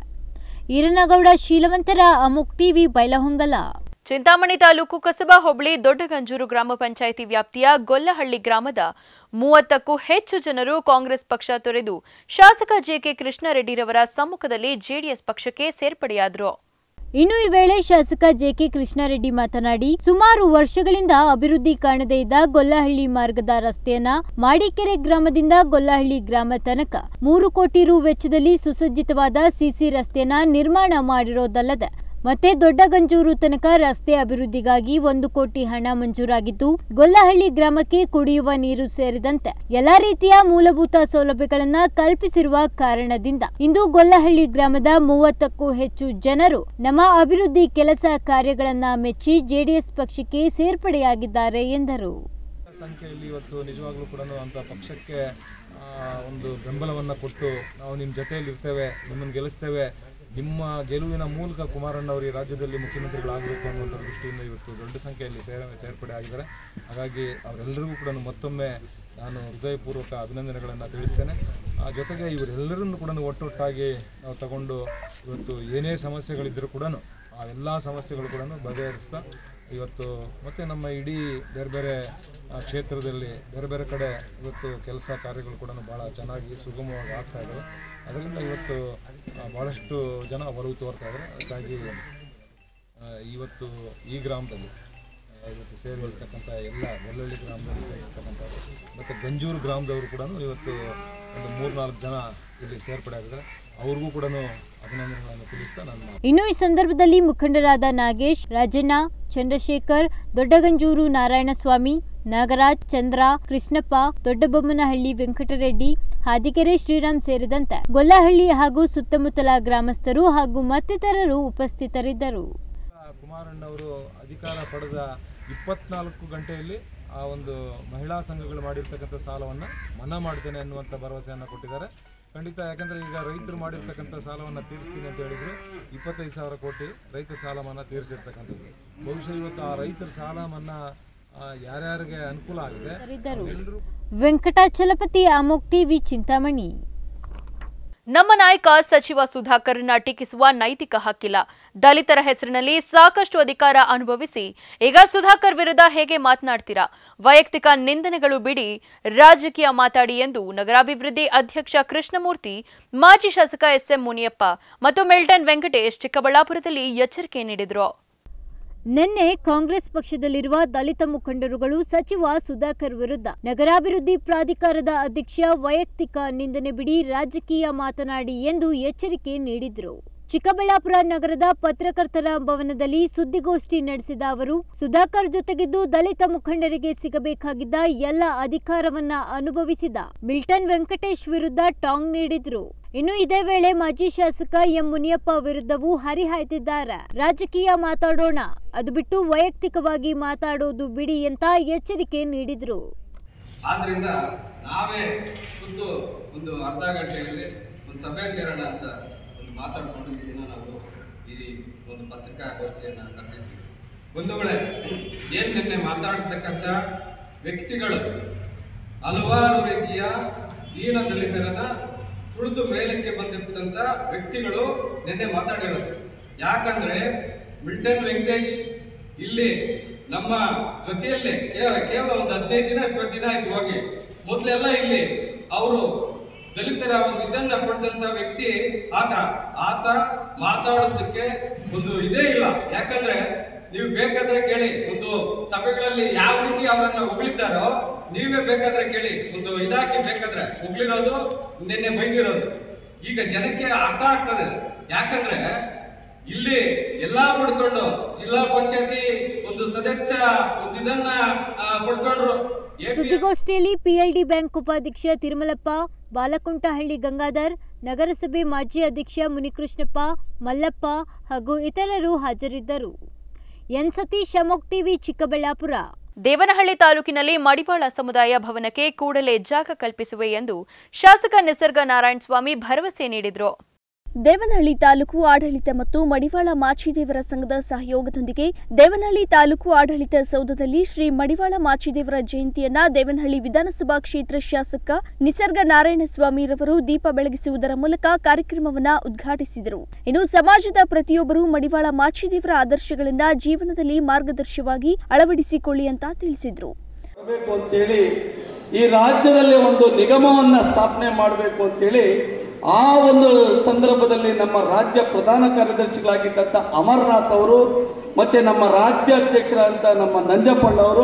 Speaker 2: ಈರನಗೌಡ ಶೀಲವಂತರ ಅಮುಕ್ ಟಿವಿ ಬೈಲಹೊಂಗಲ
Speaker 1: ಚಿಂತಾಮಣಿ ತಾಲೂಕು ಕಸಬಾ ಹೋಬಳಿ ದೊಡ್ಡಗಂಜೂರು ಗ್ರಾಮ ಪಂಚಾಯಿತಿ ವ್ಯಾಪ್ತಿಯ ಗೊಲ್ಲಹಳ್ಳಿ ಗ್ರಾಮದ ಮೂವತ್ತಕ್ಕೂ ಹೆಚ್ಚು ಜನರು ಕಾಂಗ್ರೆಸ್ ಪಕ್ಷ ತೊರೆದು ಶಾಸಕ ಜೆಕೆ ಕೃಷ್ಣಾರೆಡ್ಡಿರವರ ಸಮ್ಮುಖದಲ್ಲಿ ಜೆಡಿಎಸ್ ಪಕ್ಷಕ್ಕೆ ಸೇರ್ಪಡೆಯಾದರು
Speaker 2: ಇನ್ನು ಈ ವೇಳೆ ಶಾಸಕ ಜೆಕೆ ಕೃಷ್ಣಾರೆಡ್ಡಿ ಮಾತನಾಡಿ ಸುಮಾರು ವರ್ಷಗಳಿಂದ ಅಭಿವೃದ್ಧಿ ಕಾಣದೇ ಇದ್ದ ಗೊಲ್ಲಹಳ್ಳಿ ಮಾರ್ಗದ ರಸ್ತೆಯನ್ನ ಮಾಡಿಕೆರೆ ಗ್ರಾಮದಿಂದ ಗೊಲ್ಲಹಳ್ಳಿ ಗ್ರಾಮ ತನಕ ಮೂರು ಕೋಟಿ ರು ವೆಚ್ಚದಲ್ಲಿ ಸುಸಜ್ಜಿತವಾದ ಸಿಸಿ ರಸ್ತೆಯನ್ನ ನಿರ್ಮಾಣ ಮಾಡಿರೋದಲ್ಲದೆ ಮತ್ತೆ ದೊಡ್ಡಗಂಜೂರು ತನಕ ರಸ್ತೆ ಅಭಿವೃದ್ಧಿಗಾಗಿ ಒಂದು ಕೋಟಿ ಹಣ ಮಂಜೂರಾಗಿದ್ದು ಗೊಲ್ಲಹಳ್ಳಿ ಗ್ರಾಮಕ್ಕೆ ಕುಡಿಯುವ ನೀರು ಸೇರಿದಂತೆ ಎಲ್ಲಾ ರೀತಿಯ ಮೂಲಭೂತ ಸೌಲಭ್ಯಗಳನ್ನ ಕಲ್ಪಿಸಿರುವ ಕಾರಣದಿಂದ ಇಂದು ಗೊಲ್ಲಹಳ್ಳಿ ಗ್ರಾಮದ ಮೂವತ್ತಕ್ಕೂ ಹೆಚ್ಚು ಜನರು ನಮ್ಮ ಅಭಿವೃದ್ಧಿ ಕೆಲಸ ಕಾರ್ಯಗಳನ್ನ ಮೆಚ್ಚಿ ಜೆಡಿಎಸ್ ಪಕ್ಷಕ್ಕೆ ಸೇರ್ಪಡೆಯಾಗಿದ್ದಾರೆ ಎಂದರು
Speaker 5: ಸಂಖ್ಯೆಯಲ್ಲಿ ಇವತ್ತು ನಿಜವಾಗ್ಲೂ ಕೂಡ ಅಂತ ಪಕ್ಷಕ್ಕೆ ಆ, ಒಂದು ಬೆಂಬಲವನ್ನು ಕೊಟ್ಟು ನಾವು ನಿಮ್ಮ ಜೊತೆಯಲ್ಲಿ ಇರ್ತೇವೆ ನಿಮ್ಮನ್ನು ಗೆಲ್ಲಿಸ್ತೇವೆ ನಿಮ್ಮ ಗೆಲುವಿನ ಮೂಲಕ ಕುಮಾರಣ್ಣವರು ಈ ರಾಜ್ಯದಲ್ಲಿ ಮುಖ್ಯಮಂತ್ರಿಗಳಾಗಬೇಕು ಅನ್ನುವಂಥ ದೃಷ್ಟಿಯಿಂದ ಇವತ್ತು ದೊಡ್ಡ ಸಂಖ್ಯೆಯಲ್ಲಿ ಸೇರ ಸೇರ್ಪಡೆ ಆಗಿದ್ದಾರೆ ಹಾಗಾಗಿ ಅವರೆಲ್ಲರಿಗೂ ಕೂಡ ಮತ್ತೊಮ್ಮೆ ನಾನು ಹೃದಯಪೂರ್ವಕ ಅಭಿನಂದನೆಗಳನ್ನು ತಿಳಿಸ್ತೇನೆ ಆ ಜೊತೆಗೆ ಇವರೆಲ್ಲರನ್ನು ಕೂಡ ಒಟ್ಟೊಟ್ಟಾಗಿ ನಾವು ತಗೊಂಡು ಇವತ್ತು ಏನೇ ಸಮಸ್ಯೆಗಳಿದ್ದರೂ ಕೂಡ ಆ ಎಲ್ಲ ಸಮಸ್ಯೆಗಳು ಕೂಡ ಬಗೆಹರಿಸ್ತಾ ಇವತ್ತು ಮತ್ತು ನಮ್ಮ ಇಡೀ ಬೇರೆ ಬೇರೆ ಆ, ಕ್ಷೇತ್ರದಲ್ಲಿ ಬೇರೆ ಬೇರೆ ಕಡೆ ಇವತ್ತು ಕೆಲಸ ಕಾರ್ಯಗಳು ಕೂಡ ಭಾಳ ಚೆನ್ನಾಗಿ ಸುಗಮವಾಗಿ ಆಗ್ತಾ ಇದ್ದಾವೆ ಅದರಿಂದ ಇವತ್ತು ಆ, ಭಾಳಷ್ಟು ಜನ ಒಲವು ತೋರ್ತಾ ಇದ್ದಾರೆ ಅದಕ್ಕಾಗಿ ಆ, ಇವತ್ತು ಈ ಗ್ರಾಮದಲ್ಲಿ ಆ, ಇವತ್ತು ಸೇರಿರ್ತಕ್ಕಂಥ ಎಲ್ಲ ಬೆಳ್ಳಳ್ಳಿ ಗ್ರಾಮದಲ್ಲಿ ಸೇರಿರ್ತಕ್ಕಂಥವ್ರು ಮತ್ತು ಗಂಜೂರು ಗ್ರಾಮದವರು ಕೂಡ ಇವತ್ತು ಒಂದು ಮೂರು ನಾಲ್ಕು ಜನ ಇಲ್ಲಿ ಸೇರ್ಪಡೆ ಆಗಿದ್ದಾರೆ ಅವ್ರಿಗೂ ಕೂಡ ಅಭಿನಂದನೆಗಳನ್ನು ತಿಳಿಸ್ತಾ ನಾನು ಮಾತು
Speaker 2: ಇನ್ನು ಈ ಸಂದರ್ಭದಲ್ಲಿ ಮುಖಂಡರಾದ ನಾಗೇಶ್ ರಾಜಣ್ಣ ಚಂದ್ರಶೇಖರ್ ದೊಡ್ಡಗಂಜೂರು ನಾರಾಯಣಸ್ವಾಮಿ ನಾಗರಾಜ್ ಚಂದ್ರ ಕೃಷ್ಣಪ್ಪ ದೊಡ್ಡಬೊಮ್ಮನಹಳ್ಳಿ ವೆಂಕಟರೆಡ್ಡಿ ಹಾದಿಕೆರೆ ಶ್ರೀರಾಮ್ ಸೇರಿದಂತೆ ಗೊಲ್ಲಹಳ್ಳಿ ಹಾಗೂ ಸುತ್ತಮುತ್ತಲ ಗ್ರಾಮಸ್ಥರು ಹಾಗೂ ಮತ್ತಿತರರು ಉಪಸ್ಥಿತರಿದ್ದರು
Speaker 5: ಕುಮಾರಣ್ಣವರು ಅಧಿಕಾರ ಪಡೆದ ಇಪ್ಪತ್ನಾಲ್ಕು ಗಂಟೆಯಲ್ಲಿ ಆ ಒಂದು ಮಹಿಳಾ ಸಂಘಗಳು ಮಾಡಿರ್ತಕ್ಕಂಥ ಸಾಲವನ್ನು ಮನ್ನಾ ಮಾಡ್ತೇನೆ ಅನ್ನುವಂಥ ಭರವಸೆಯನ್ನು ಕೊಟ್ಟಿದ್ದಾರೆ ಖಂಡಿತ ಯಾಕಂದರೆ ಈಗ ರೈತರು ಮಾಡಿರ್ತಕ್ಕಂಥ ಸಾಲವನ್ನು ತೀರಿಸ್ತೀನಿ ಅಂತ ಹೇಳಿದ್ರು ಇಪ್ಪತ್ತೈದು ಸಾವಿರ ಕೋಟಿ ರೈತ ಸಾಲ ಮನ್ನಾ ತೀರಿಸಿರ್ತಕ್ಕಂಥದ್ದು ಬಹುಶಃ ಇವತ್ತು ಆ ರೈತರ ಸಾಲ ಮನ್ನಾ ಆ, ಯಾರ್ಯಾರಿಗೆ ಅನುಕೂಲ ಆಗಿದೆ
Speaker 2: ಇದ್ದರು
Speaker 5: ಎಲ್ಲರೂ
Speaker 2: ವೆಂಕಟಾಚಲಪತಿ ಅಮೋಕ್ ಟಿವಿ ಚಿಂತಾಮಣಿ
Speaker 1: ನಮ್ಮ ನಾಯಕ ಸಚಿವ ಸುಧಾಕರ್ನ ಟೀಕಿಸುವ ನೈತಿಕ ಹಕ್ಕಿಲ್ಲ ದಲಿತರ ಹೆಸರಿನಲ್ಲಿ ಸಾಕಷ್ಟು ಅಧಿಕಾರ ಅನುಭವಿಸಿ ಈಗ ಸುಧಾಕರ್ ವಿರುದ್ಧ ಹೇಗೆ ಮಾತನಾಡ್ತೀರಾ ವೈಯಕ್ತಿಕ ನಿಂದನೆಗಳು ಬಿಡಿ ರಾಜಕೀಯ ಮಾತಾಡಿ ಎಂದು ನಗರಾಭಿವೃದ್ಧಿ ಅಧ್ಯಕ್ಷ ಕೃಷ್ಣಮೂರ್ತಿ ಮಾಜಿ ಶಾಸಕ ಎಸ್ಎಂ ಮುನಿಯಪ್ಪ ಮತ್ತು ಮಿಲ್ಟನ್ ವೆಂಕಟೇಶ್ ಚಿಕ್ಕಬಳ್ಳಾಪುರದಲ್ಲಿ ಎಚ್ಚರಿಕೆ ನೀಡಿದರು
Speaker 2: ನಿನ್ನೆ ಕಾಂಗ್ರೆಸ್ ಪಕ್ಷದಲ್ಲಿರುವ ದಲಿತ ಮುಖಂಡರುಗಳು ಸಚಿವ ಸುಧಾಕರ್ ವಿರುದ್ಧ ನಗರಾಭಿವೃದ್ಧಿ ಪ್ರಾಧಿಕಾರದ ಅಧ್ಯಕ್ಷ ವೈಯಕ್ತಿಕ ನಿಂದನೆ ಬಿಡಿ ರಾಜಕೀಯ ಮಾತನಾಡಿ ಎಂದು ಎಚ್ಚರಿಕೆ ನೀಡಿದ್ರು ಚಿಕ್ಕಬಳ್ಳಾಪುರ ನಗರದ ಪತ್ರಕರ್ತರ ಭವನದಲ್ಲಿ ಸುದ್ದಿಗೋಷ್ಠಿ ನಡೆಸಿದ ಅವರು ಸುಧಾಕರ್ ಜೊತೆಗಿದ್ದು ದಲಿತ ಮುಖಂಡರಿಗೆ ಸಿಗಬೇಕಾಗಿದ್ದ ಎಲ್ಲ ಅಧಿಕಾರವನ್ನ ಅನುಭವಿಸಿದ ಮಿಲ್ಟನ್ ವೆಂಕಟೇಶ್ ವಿರುದ್ಧ ಟಾಂಗ್ ನೀಡಿದ್ರು ಇನ್ನು ಇದೇ ವೇಳೆ ಮಾಜಿ ಶಾಸಕ ಎಂ ಮುನಿಯಪ್ಪ ವಿರುದ್ಧವೂ ಹರಿಹಾಯ್ತಿದ್ದಾರೆ ರಾಜಕೀಯ ಮಾತಾಡೋಣ ಅದು ಬಿಟ್ಟು ವೈಯಕ್ತಿಕವಾಗಿ ಮಾತಾಡೋದು ಬಿಡಿ ಅಂತ ಎಚ್ಚರಿಕೆ ನೀಡಿದ್ರು
Speaker 6: ಆದ್ರಿಂದ ನಾವೇ ಖುದ್ದು ಒಂದು ಅರ್ಧ ಗಂಟೆಯಲ್ಲಿ ಒಂದು ಸಭೆ ಸೇರೋಣ ಅಂತ ಒಂದು ಮಾತಾಡಿಕೊಂಡು ಈ ದಿನ ನಾವು ಈ ಒಂದು ಪತ್ರಿಕಾಗೋಷ್ಠಿಯನ್ನು ಕರೆದಿದ್ದೀವಿ ಬಂಧುಗಳೇ ಏನು ನಿನ್ನೆ ಮಾತಾಡ್ತಕ್ಕಂಥ ವ್ಯಕ್ತಿಗಳು ಹಲವಾರು ರೀತಿಯ ದೀನ ದಲಿತರನ್ನ ತುಳಿದು ಮೇಲಕ್ಕೆ ಬಂದಿರ್ತಂಥ ವ್ಯಕ್ತಿಗಳು ನಿನ್ನೆ ಮಾತಾಡಿರೋದು ಯಾಕಂದ್ರೆ ಮಿಲ್ಟನ್ ವೆಂಕಟೇಶ್ ಇಲ್ಲಿ ನಮ್ಮ ಜೊತೆಯಲ್ಲೇ ಕೇ- ಕೇವಲ ಒಂದು ಹದಿನೈದು ದಿನ ಇಪ್ಪತ್ತು ದಿನ ಆಯ್ತು ಹೋಗಿ ಮೊದಲೆಲ್ಲ ಇಲ್ಲಿ ಅವರು ದಲಿತರ ಒಂದು ಇದನ್ನ ಪಡೆದಂತ ವ್ಯಕ್ತಿ ಆತ ಆತ ಮಾತಾಡೋದಕ್ಕೆ ಒಂದು ಇದೇ ಇಲ್ಲ ಯಾಕಂದ್ರೆ ನೀವು ಬೇಕಾದ್ರೆ ಕೇಳಿ ಒಂದು ಸಭೆಗಳಲ್ಲಿ ಯಾವ ರೀತಿ ಅವರನ್ನ ಹೊಗಳಿದ್ದಾರೋ ನೀವೇ ಬೇಕಾದ್ರೆ ಕೇಳಿ ಒಂದು ಇದಾಕಿ ಬೇಕಾದ್ರೆ ಹೊಗಳಿರೋದು ನಿನ್ನೆ ಬೈದಿರೋದು ಈಗ ಜನಕ್ಕೆ ಅರ್ಥ ಆಗ್ತದೆ ಯಾಕಂದ್ರೆ ಇಲ್ಲಿ ಎಲ್ಲಾ ಪಡ್ಕೊಂಡು ಜಿಲ್ಲಾ ಪಂಚಾಯತಿ ಒಂದು ಸದಸ್ಯ ಒಂದು ಇದನ್ನ ಆ, ಪಡ್ಕೊಂಡ್ರು APM
Speaker 2: ಸುದ್ದಿಗೋಷ್ಠಿಯಲ್ಲಿ ಪಿಎಲ್ಡಿ ಬ್ಯಾಂಕ್ ಉಪಾಧ್ಯಕ್ಷ ತಿರುಮಲಪ್ಪ ಬಾಲಕುಂಟಹಳ್ಳಿ ಗಂಗಾಧರ್ ನಗರಸಭೆ ಮಾಜಿ ಅಧ್ಯಕ್ಷ ಮುನಿಕೃಷ್ಣಪ್ಪ ಮಲ್ಲಪ್ಪ ಹಾಗೂ ಇತರರು ಹಾಜರಿದ್ದರು ಎನ್ ಸತೀಶ್ ಅಮೋಕ್ ಟಿವಿ ಚಿಕ್ಕಬಳ್ಳಾಪುರ
Speaker 1: ದೇವನಹಳ್ಳಿ ತಾಲೂಕಿನಲ್ಲಿ ಮಡಿವಾಳ ಸಮುದಾಯ ಭವನಕ್ಕೆ ಕೂಡಲೇ ಜಾಗ ಕಲ್ಪಿಸುವೆ ಎಂದು ಶಾಸಕ ನಿಸರ್ಗ ನಾರಾಯಣ ಸ್ವಾಮಿ ಭರವಸೆ ನೀಡಿದರು
Speaker 7: ದೇವನಹಳ್ಳಿ ತಾಲೂಕು ಆಡಳಿತ ಮತ್ತು ಮಡಿವಾಳ ಮಾಚಿದೇವರ ಸಂಘದ ಸಹಯೋಗದೊಂದಿಗೆ ದೇವನಹಳ್ಳಿ ತಾಲೂಕು ಆಡಳಿತ ಸೌಧದಲ್ಲಿ ಶ್ರೀ ಮಡಿವಾಳ ಮಾಚಿದೇವರ ಜಯಂತಿಯನ್ನ ದೇವನಹಳ್ಳಿ ವಿಧಾನಸಭಾ ಕ್ಷೇತ್ರ ಶಾಸಕ ನಿಸರ್ಗ ನಾರಾಯಣಸ್ವಾಮಿರವರು ದೀಪ ಬೆಳಗಿಸುವುದರ ಮೂಲಕ ಕಾರ್ಯಕ್ರಮವನ್ನ ಉದ್ಘಾಟಿಸಿದರು ಇನ್ನು ಸಮಾಜದ ಪ್ರತಿಯೊಬ್ಬರು ಮಡಿವಾಳ ಮಾಚಿದೇವರ ಆದರ್ಶಗಳನ್ನ ಜೀವನದಲ್ಲಿ ಮಾರ್ಗದರ್ಶವಾಗಿ ಅಳವಡಿಸಿಕೊಳ್ಳಿ ಅಂತ ತಿಳಿಸಿದರು
Speaker 8: ಮಾಡಬೇಕು ಅಂತೇಳಿ ಈ ರಾಜ್ಯದಲ್ಲಿ ಒಂದು ನಿಗಮವನ್ನ ಸ್ಥಾಪನೆ ಮಾಡಬೇಕು ಅಂತೇಳಿ ಆ ಒಂದು ಸಂದರ್ಭದಲ್ಲಿ ನಮ್ಮ ರಾಜ್ಯ ಪ್ರಧಾನ ಕಾರ್ಯದರ್ಶಿಗಳಾಗಿದ್ದಂಥ ಅಮರನಾಥ್ ಅವರು ಮತ್ತೆ ನಮ್ಮ ರಾಜ್ಯ ಅಧ್ಯಕ್ಷರಾದಂಥ ನಮ್ಮ ನಂಜಪ್ಪಣ್ಣ ಅವರು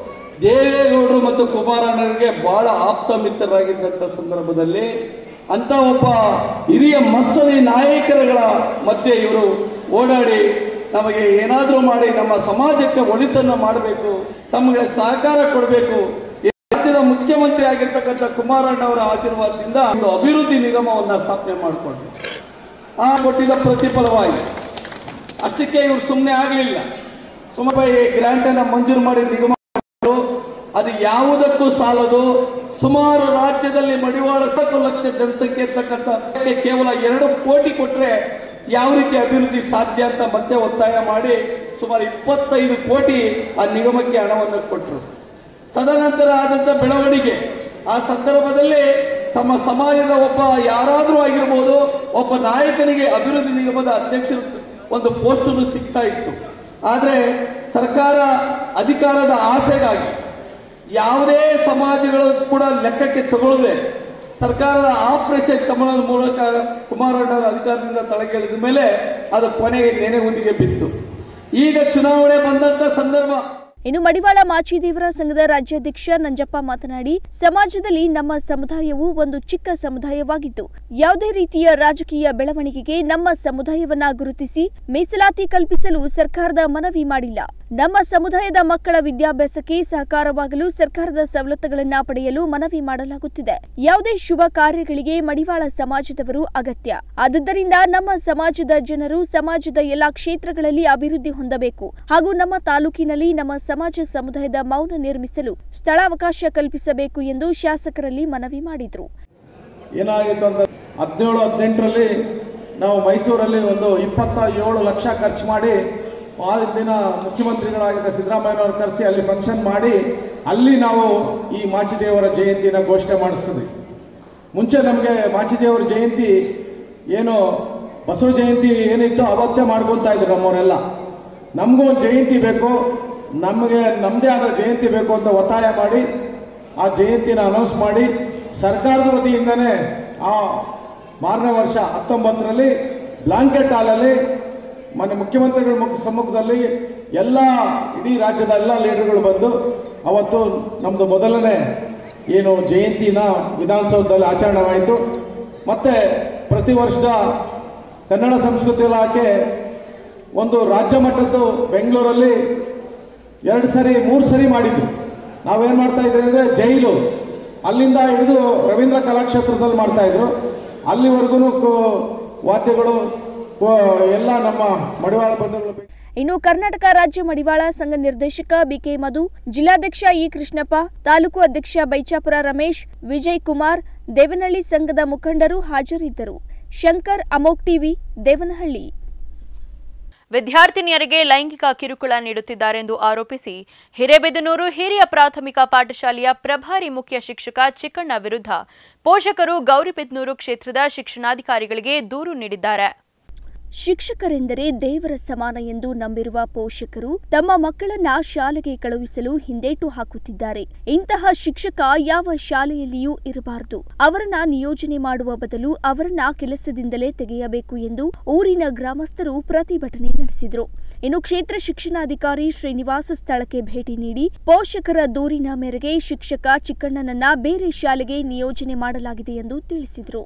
Speaker 8: ದೇವೇಗೌಡರು ಮತ್ತು ಕುಮಾರಣ್ಣರಿಗೆ ಬಹಳ ಆಪ್ತ ಮಿತ್ರರಾಗಿದ್ದಂಥ ಸಂದರ್ಭದಲ್ಲಿ ಅಂತ ಒಬ್ಬ ಹಿರಿಯ ಮತ್ಸದಿ ನಾಯಕರುಗಳ ಮಧ್ಯೆ ಇವರು ಓಡಾಡಿ ನಮಗೆ ಏನಾದರೂ ಮಾಡಿ ನಮ್ಮ ಸಮಾಜಕ್ಕೆ ಒಳಿತನ್ನ ಮಾಡಬೇಕು ತಮಗೆ ಸಹಕಾರ ಕೊಡಬೇಕು ಈ ರಾಜ್ಯದ ಮುಖ್ಯಮಂತ್ರಿ ಆಗಿರ್ತಕ್ಕಂಥ ಕುಮಾರಣ್ಣ ಅವರ ಆಶೀರ್ವಾದದಿಂದ ಒಂದು ಅಭಿವೃದ್ಧಿ ನಿಗಮವನ್ನ ಸ್ಥಾಪನೆ ಮಾಡಿಕೊಂಡ್ರು ಆ ಕೊಟ್ಟಿದ್ದ ಪ್ರತಿಫಲವಾಯಿತು ಅಷ್ಟಕ್ಕೆ ಇವರು ಸುಮ್ಮನೆ ಆಗಲಿಲ್ಲ ಸುಮ್ಮನೆ ಗ್ರಾಂಟ್ ಅನ್ನ ಮಂಜೂರು ಮಾಡಿ ನಿಗಮ ಮಾಡಿದ್ರು. ಅದು ಯಾವುದಕ್ಕೂ ಸಾಲದು ಸುಮಾರು ರಾಜ್ಯದಲ್ಲಿ ಮಡಿವಾಳ ಸಾಕು ಲಕ್ಷ ಜನಸಂಖ್ಯೆ ಇರ್ತಕ್ಕಂಥ ಕೇವಲ ಎರಡು ಕೋಟಿ ಕೊಟ್ರೆ ಯಾವ ರೀತಿ ಅಭಿವೃದ್ಧಿ ಸಾಧ್ಯ ಅಂತ ಮತ್ತೆ ಒತ್ತಾಯ ಮಾಡಿ ಸುಮಾರು ಇಪ್ಪತ್ತೈದು ಕೋಟಿ ಆ ನಿಗಮಕ್ಕೆ ಹಣವನ್ನು ಕೊಟ್ಟರು ತದನಂತರ ಆದಂತ ಬೆಳವಣಿಗೆ ಆ ಸಂದರ್ಭದಲ್ಲಿ ತಮ್ಮ ಸಮಾಜದ ಒಬ್ಬ ಯಾರಾದರೂ ಆಗಿರ್ಬೋದು ಒಬ್ಬ ನಾಯಕನಿಗೆ ಅಭಿವೃದ್ಧಿ ನಿಗಮದ ಅಧ್ಯಕ್ಷರು ಒಂದು ಪೋಸ್ಟ್ ಸಿಗ್ತಾ ಇತ್ತು ಆದ್ರೆ ಸರ್ಕಾರ ಅಧಿಕಾರದ ಆಸೆಗಾಗಿ ಯಾವುದೇ ಸಮಾಜಗಳು ಕೂಡ ಲೆಕ್ಕಕ್ಕೆ ತಗೊಳ್ಳದೆ ಸರ್ಕಾರದ ಆಪರೇಷನ್ ಕಮಲದ ಮೂಲಕ ಕುಮಾರಣ್ಣವರ ಅಧಿಕಾರದಿಂದ ತಳಗಿಳಿದ ಮೇಲೆ ಅದು ಕೊನೆಗೆ ನೆನೆಗುದಿಗೆ ಬಿತ್ತು ಈಗ ಚುನಾವಣೆ ಬಂದಂತ ಸಂದರ್ಭ
Speaker 7: ಇನ್ನು ಮಡಿವಾಳ ಮಾಚಿದೇವರ ಸಂಘದ ರಾಜ್ಯಾಧ್ಯಕ್ಷ ನಂಜಪ್ಪ ಮಾತನಾಡಿ ಸಮಾಜದಲ್ಲಿ ನಮ್ಮ ಸಮುದಾಯವು ಒಂದು ಚಿಕ್ಕ ಸಮುದಾಯವಾಗಿದ್ದು ಯಾವುದೇ ರೀತಿಯ ರಾಜಕೀಯ ಬೆಳವಣಿಗೆಗೆ ನಮ್ಮ ಸಮುದಾಯವನ್ನ ಗುರುತಿಸಿ ಮೀಸಲಾತಿ ಕಲ್ಪಿಸಲು ಸರ್ಕಾರದ ಮನವಿ ಮಾಡಿಲ್ಲ ನಮ್ಮ ಸಮುದಾಯದ ಮಕ್ಕಳ ವಿದ್ಯಾಭ್ಯಾಸಕ್ಕೆ ಸಹಕಾರವಾಗಲು ಸರ್ಕಾರದ ಸವಲತ್ತುಗಳನ್ನ ಪಡೆಯಲು ಮನವಿ ಮಾಡಲಾಗುತ್ತಿದೆ ಯಾವುದೇ ಶುಭ ಕಾರ್ಯಗಳಿಗೆ ಮಡಿವಾಳ ಸಮಾಜದವರು ಅಗತ್ಯ ಆದುದರಿಂದ ನಮ್ಮ ಸಮಾಜದ ಜನರು ಸಮಾಜದ ಎಲ್ಲಾ ಕ್ಷೇತ್ರಗಳಲ್ಲಿ ಅಭಿವೃದ್ಧಿ ಹೊಂದಬೇಕು ಹಾಗೂ ನಮ್ಮ ತಾಲೂಕಿನಲ್ಲಿ ನಮ್ಮ ಸಮಾಜ ಸಮುದಾಯದ ಮೌನ ನಿರ್ಮಿಸಲು ಸ್ಥಳಾವಕಾಶ ಕಲ್ಪಿಸಬೇಕು ಎಂದು ಶಾಸಕರಲ್ಲಿ ಮನವಿ ಮಾಡಿದರು
Speaker 8: ಏನಾಗಿತ್ತು ಅಂತ ಹದಿನೇಳು ಹದಿನೆಂಟರಲ್ಲಿ ನಾವು ಮೈಸೂರಲ್ಲಿ ಒಂದು ಇಪ್ಪತ್ತ ಏಳು ಲಕ್ಷ ಖರ್ಚು ಮಾಡಿ ಆ ದಿನ ಮುಖ್ಯಮಂತ್ರಿಗಳಾಗಿದ್ದ ಸಿದ್ದರಾಮಯ್ಯನವರು ಕರೆಸಿ ಅಲ್ಲಿ ಫಂಕ್ಷನ್ ಮಾಡಿ ಅಲ್ಲಿ ನಾವು ಈ ಮಾಚಿದೇವರ ಜಯಂತಿನ ಘೋಷಣೆ ಮಾಡಿಸಿದ್ವಿ ಮುಂಚೆ ನಮಗೆ ಮಾಚಿದೇವರ ಜಯಂತಿ ಏನು ಬಸವ ಜಯಂತಿ ಏನಿತ್ತು ಅವತ್ತೇ ಮಾಡ್ಕೊತಾ ಇದ್ರು ನಮ್ಮವರೆಲ್ಲ ನಮಗೂ ಒಂದು ಜಯಂತಿ ಬೇಕು ನಮಗೆ ನಮ್ಮದೇ ಆದ ಜಯಂತಿ ಬೇಕು ಅಂತ ಒತ್ತಾಯ ಮಾಡಿ ಆ ಜಯಂತಿನ ಅನೌನ್ಸ್ ಮಾಡಿ ಸರ್ಕಾರದ ವತಿಯಿಂದನೇ ಆ ಮಾರನೇ ವರ್ಷ ಹತ್ತೊಂಬತ್ತರಲ್ಲಿ ಬ್ಲಾಂಕೆಟ್ ಹಾಲಲ್ಲಿ ಮೊನ್ನೆ ಮುಖ್ಯಮಂತ್ರಿಗಳ ಮುಖ ಸಮ್ಮುಖದಲ್ಲಿ ಎಲ್ಲ ಇಡೀ ರಾಜ್ಯದ ಎಲ್ಲ ಲೀಡರ್ಗಳು ಬಂದು ಅವತ್ತು ನಮ್ಮದು ಮೊದಲನೇ ಏನು ಜಯಂತಿನ ವಿಧಾನಸೌಧದಲ್ಲಿ ಆಚರಣೆವಾಯಿತು ಮತ್ತೆ ಪ್ರತಿ ವರ್ಷದ ಕನ್ನಡ ಸಂಸ್ಕೃತಿ ಇಲಾಖೆ ಒಂದು ರಾಜ್ಯ ಮಟ್ಟದ್ದು ಬೆಂಗಳೂರಲ್ಲಿ ಎರಡು ಸರಿ ಮೂರು ಸರಿ ಮಾಡಿದ್ವಿ ನಾವೇನ್ ಮಾಡ್ತಾ ಇದ್ವಿ ಅಂದ್ರೆ ಜೈಲು ಅಲ್ಲಿಂದ ಹಿಡಿದು ರವೀಂದ್ರ ಕಲಾಕ್ಷೇತ್ರದಲ್ಲಿ ಮಾಡ್ತಾ ಇದ್ರು ಅಲ್ಲಿವರೆಗೂ ವಾದ್ಯಗಳು ಕೋ- ಎಲ್ಲ ನಮ್ಮ ಮಡಿವಾಳ ಬಂಧುಗಳು
Speaker 7: ಇನ್ನು ಕರ್ನಾಟಕ ರಾಜ್ಯ ಮಡಿವಾಳ ಸಂಘ ನಿರ್ದೇಶಕ ಬಿಕೆ ಮಧು ಜಿಲ್ಲಾಧ್ಯಕ್ಷ ಇ ಕೃಷ್ಣಪ್ಪ ತಾಲೂಕು ಅಧ್ಯಕ್ಷ ಬೈಚಾಪುರ ರಮೇಶ್ ವಿಜಯ್ ಕುಮಾರ್ ದೇವನಹಳ್ಳಿ ಸಂಘದ ಮುಖಂಡರು ಹಾಜರಿದ್ದರು ಶಂಕರ್ ಅಮೋಕ್ ಟಿವಿ ದೇವನಹಳ್ಳಿ
Speaker 1: ವಿದ್ಯಾರ್ಥಿನಿಯರಿಗೆ ಲೈಂಗಿಕ ಕಿರುಕುಳ ನೀಡುತ್ತಿದ್ದಾರೆಂದು ಆರೋಪಿಸಿ ಹಿರೇಬೆದನೂರು ಹಿರಿಯ ಪ್ರಾಥಮಿಕ ಪಾಠಶಾಲೆಯ ಪ್ರಭಾರಿ ಮುಖ್ಯ ಶಿಕ್ಷಕ ಚಿಕ್ಕಣ್ಣ ವಿರುದ್ಧ ಪೋಷಕರು ಗೌರಿಬಿದನೂರು ಕ್ಷೇತ್ರದ ಶಿಕ್ಷಣಾಧಿಕಾರಿಗಳಿಗೆ ದೂರು ನೀಡಿದ್ದಾರೆ
Speaker 7: ಶಿಕ್ಷಕರೆಂದರೆ ದೇವರ ಸಮಾನ ಎಂದು ನಂಬಿರುವ ಪೋಷಕರು ತಮ್ಮ ಮಕ್ಕಳನ್ನ ಶಾಲೆಗೆ ಕಳುಹಿಸಲು ಹಿಂದೇಟು ಹಾಕುತ್ತಿದ್ದಾರೆ ಇಂತಹ ಶಿಕ್ಷಕ ಯಾವ ಶಾಲೆಯಲ್ಲಿಯೂ ಇರಬಾರದು ಅವರನ್ನ ನಿಯೋಜನೆ ಮಾಡುವ ಬದಲು ಅವರನ್ನ ಕೆಲಸದಿಂದಲೇ ತೆಗೆಯಬೇಕು ಎಂದು ಊರಿನ ಗ್ರಾಮಸ್ಥರು ಪ್ರತಿಭಟನೆ ನಡೆಸಿದರು ಇನ್ನು ಕ್ಷೇತ್ರ ಶಿಕ್ಷಣಾಧಿಕಾರಿ ಶ್ರೀನಿವಾಸ ಸ್ಥಳಕ್ಕೆ ಭೇಟಿ ನೀಡಿ ಪೋಷಕರ ದೂರಿನ ಮೇರೆಗೆ ಶಿಕ್ಷಕ ಚಿಕ್ಕಣ್ಣನನ್ನ ಬೇರೆ ಶಾಲೆಗೆ ನಿಯೋಜನೆ ಮಾಡಲಾಗಿದೆ ಎಂದು ತಿಳಿಸಿದರು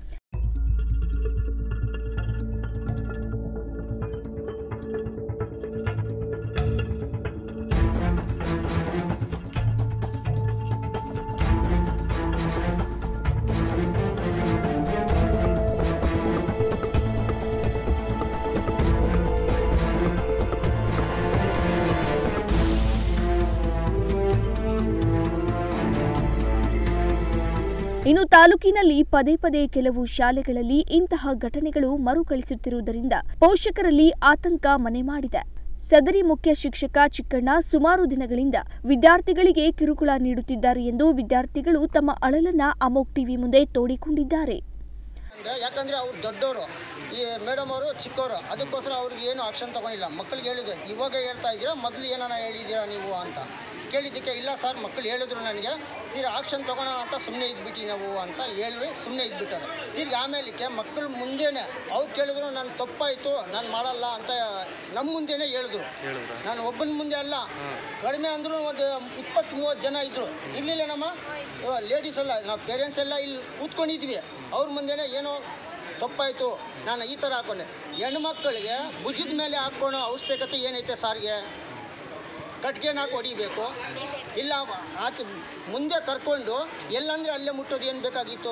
Speaker 7: ಇನ್ನು ತಾಲೂಕಿನಲ್ಲಿ ಪದೇ ಪದೇ ಕೆಲವು ಶಾಲೆಗಳಲ್ಲಿ ಇಂತಹ ಘಟನೆಗಳು ಮರುಕಳಿಸುತ್ತಿರುವುದರಿಂದ ಪೋಷಕರಲ್ಲಿ ಆತಂಕ ಮನೆ ಮಾಡಿದೆ ಸದರಿ ಮುಖ್ಯ ಶಿಕ್ಷಕ ಚಿಕ್ಕಣ್ಣ ಸುಮಾರು ದಿನಗಳಿಂದ ವಿದ್ಯಾರ್ಥಿಗಳಿಗೆ ಕಿರುಕುಳ ನೀಡುತ್ತಿದ್ದಾರೆ ಎಂದು ವಿದ್ಯಾರ್ಥಿಗಳು ತಮ್ಮ ಅಳಲನ್ನ ಅಮೋಕ್ ಟಿವಿ ಮುಂದೆ ತೋಡಿಕೊಂಡಿದ್ದಾರೆ
Speaker 9: ಅಂದರೆ ಯಾಕಂದರೆ ಅವ್ರು ದೊಡ್ಡವರು ಈ ಮೇಡಮ್ ಅವರು ಚಿಕ್ಕವರು ಅದಕ್ಕೋಸ್ಕರ ಅವ್ರಿಗೆ ಏನು ಆಕ್ಷನ್ ತಗೊಂಡಿಲ್ಲ ಮಕ್ಕಳಿಗೆ ಹೇಳಿದ್ರು ಇವಾಗ ಹೇಳ್ತಾ ಇದ್ದೀರಾ ಮೊದಲು ಏನಾನ ಹೇಳಿದ್ದೀರಾ ನೀವು ಅಂತ ಕೇಳಿದ್ದಕ್ಕೆ ಇಲ್ಲ ಸರ್ ಮಕ್ಕಳು ಹೇಳಿದ್ರು ನನಗೆ ತೀರ ಆಕ್ಷನ್ ತಗೋಣ ಅಂತ ಸುಮ್ಮನೆ ಇದ್ಬಿಟ್ಟು ನಾವು ಅಂತ ಹೇಳಿ ಸುಮ್ಮನೆ ಇದ್ಬಿಟ್ಟಾರೆ ತಿರ್ಗಿ ಆಮೇಲಕ್ಕೆ ಮಕ್ಕಳು ಮುಂದೆನೇ ಅವ್ರು ಕೇಳಿದ್ರು ನಾನು ತಪ್ಪಾಯಿತು ನಾನು ಮಾಡಲ್ಲ ಅಂತ ನಮ್ಮ ಮುಂದೆನೇ ಹೇಳಿದ್ರು ನಾನು ಒಬ್ಬನ ಮುಂದೆ ಅಲ್ಲ ಕಡಿಮೆ ಅಂದರೂ ಒಂದು ಇಪ್ಪತ್ತು ಮೂವತ್ತು ಜನ ಇದ್ದರು ಇರಲಿಲ್ಲ ನಮ್ಮ ಲೇಡೀಸ್ ಎಲ್ಲ ನಾವು ಪೇರೆಂಟ್ಸ್ ಎಲ್ಲ ಇಲ್ಲಿ ಕೂತ್ಕೊಂಡಿದ್ವಿ ಅವ್ರ ಮುಂದೆನೇ ಏನೋ ತಪ್ಪಾಯಿತು ನಾನು ಈ ಥರ ಹಾಕ್ಕೊಂಡೆ ಹೆಣ್ಮಕ್ಳಿಗೆ ಭುಜದ ಮೇಲೆ ಹಾಕ್ಕೊಳ್ಳೋ ಅವಶ್ಯಕತೆ ಏನೈತೆ ಸಾರಿಗೆ ಕಟ್ಗೆನ ಹಾಕಿ ಹೊಡಿಬೇಕು ಇಲ್ಲ ಆಚೆ ಮುಂದೆ ಕರ್ಕೊಂಡು ಎಲ್ಲಂದರೆ ಅಲ್ಲೇ ಮುಟ್ಟೋದು ಏನು ಬೇಕಾಗಿತ್ತು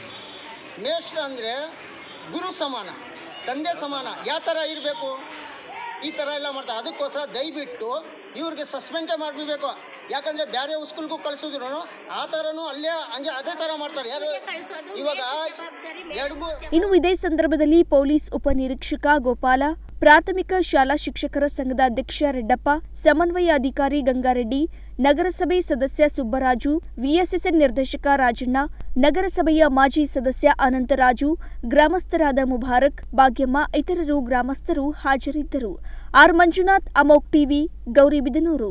Speaker 9: ಮೇಷ್ಟ್ರ ಅಂದರೆ ಗುರು ಸಮಾನ ತಂದೆ ಸಮಾನ ಯಾವ ಥರ ಇರಬೇಕು ಈ ಥರ ಎಲ್ಲ ಮಾಡ್ತಾರೆ ಅದಕ್ಕೋಸ್ಕರ ದಯವಿಟ್ಟು ಇವ್ರಿಗೆ ಸಸ್ಪೆಂಡೇ ಮಾಡಿಬಿಡ್ಬೇಕು ಯಾಕಂದರೆ ಬೇರೆ ಸ್ಕೂಲ್ಗೂ ಕಳಿಸಿದ್ರು ಆ ಥರನೂ ಅಲ್ಲೇ ಹಂಗೆ ಅದೇ ಥರ ಮಾಡ್ತಾರೆ ಯಾರು ಇವಾಗ ಎರಡು ಮೂ-
Speaker 7: ಇನ್ನು ಇದೇ ಸಂದರ್ಭದಲ್ಲಿ ಪೊಲೀಸ್ ಉಪನಿರೀಕ್ಷಕ ಗೋಪಾಲ ಪ್ರಾಥಮಿಕ ಶಾಲಾ ಶಿಕ್ಷಕರ ಸಂಘದ ಅಧ್ಯಕ್ಷ ರೆಡ್ಡಪ್ಪ ಸಮನ್ವಯ ಅಧಿಕಾರಿ ಗಂಗಾರೆಡ್ಡಿ ನಗರಸಭೆ ಸದಸ್ಯ ಸುಬ್ಬರಾಜು ವಿಎಸ್ಎಸ್ಎನ್ ನಿರ್ದೇಶಕ ರಾಜಣ್ಣ ನಗರಸಭೆಯ ಮಾಜಿ ಸದಸ್ಯ ಅನಂತರಾಜು ಗ್ರಾಮಸ್ಥರಾದ ಮುಬಾರಕ್ ಭಾಗ್ಯಮ್ಮ ಇತರರು ಗ್ರಾಮಸ್ಥರು ಹಾಜರಿದ್ದರು ಆರ್ ಮಂಜುನಾಥ್ ಅಮೋಕ್ ಟಿವಿ ಗೌರಿಬಿದನೂರು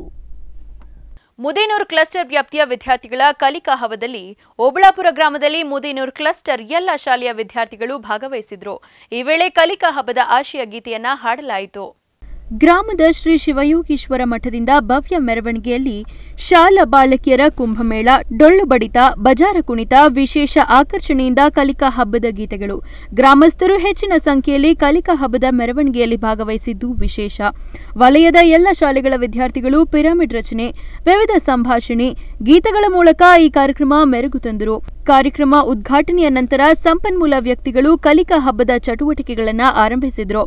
Speaker 1: ಮುದೇನೂರು ಕ್ಲಸ್ಟರ್ ವ್ಯಾಪ್ತಿಯ ವಿದ್ಯಾರ್ಥಿಗಳ ಕಲಿಕಾ ಹವದಲ್ಲಿ ಓಬಳಾಪುರ ಗ್ರಾಮದಲ್ಲಿ ಮುದೇನೂರು ಕ್ಲಸ್ಟರ್ ಎಲ್ಲ ಶಾಲೆಯ ವಿದ್ಯಾರ್ಥಿಗಳು ಭಾಗವಹಿಸಿದ್ರು ಈ ವೇಳೆ ಕಲಿಕಾ ಹಬ್ಬದ ಆಶಯ ಗೀತೆಯನ್ನ ಹಾಡಲಾಯಿತು ಗ್ರಾಮದ ಶ್ರೀ ಶಿವಯೋಗೀಶ್ವರ ಮಠದಿಂದ ಭವ್ಯ ಮೆರವಣಿಗೆಯಲ್ಲಿ ಶಾಲಾ ಬಾಲಕಿಯರ ಕುಂಭಮೇಳ ಡೊಳ್ಳು ಬಡಿತ ಬಜಾರ ಕುಣಿತ ವಿಶೇಷ ಆಕರ್ಷಣೆಯಿಂದ ಕಲಿಕಾ ಹಬ್ಬದ ಗೀತೆಗಳು ಗ್ರಾಮಸ್ಥರು ಹೆಚ್ಚಿನ ಸಂಖ್ಯೆಯಲ್ಲಿ ಕಲಿಕಾ ಹಬ್ಬದ ಮೆರವಣಿಗೆಯಲ್ಲಿ ಭಾಗವಹಿಸಿದ್ದು ವಿಶೇಷ ವಲಯದ ಎಲ್ಲ ಶಾಲೆಗಳ ವಿದ್ಯಾರ್ಥಿಗಳು ಪಿರಮಿಡ್ ರಚನೆ ವಿವಿಧ ಸಂಭಾಷಣೆ ಗೀತೆಗಳ ಮೂಲಕ ಈ ಕಾರ್ಯಕ್ರಮ ಮೆರುಗು ತಂದರು ಕಾರ್ಯಕ್ರಮ ಉದ್ಘಾಟನೆಯ ನಂತರ ಸಂಪನ್ಮೂಲ ವ್ಯಕ್ತಿಗಳು ಕಲಿಕಾ ಹಬ್ಬದ ಚಟುವಟಿಕೆಗಳನ್ನು ಆರಂಭಿಸಿದರು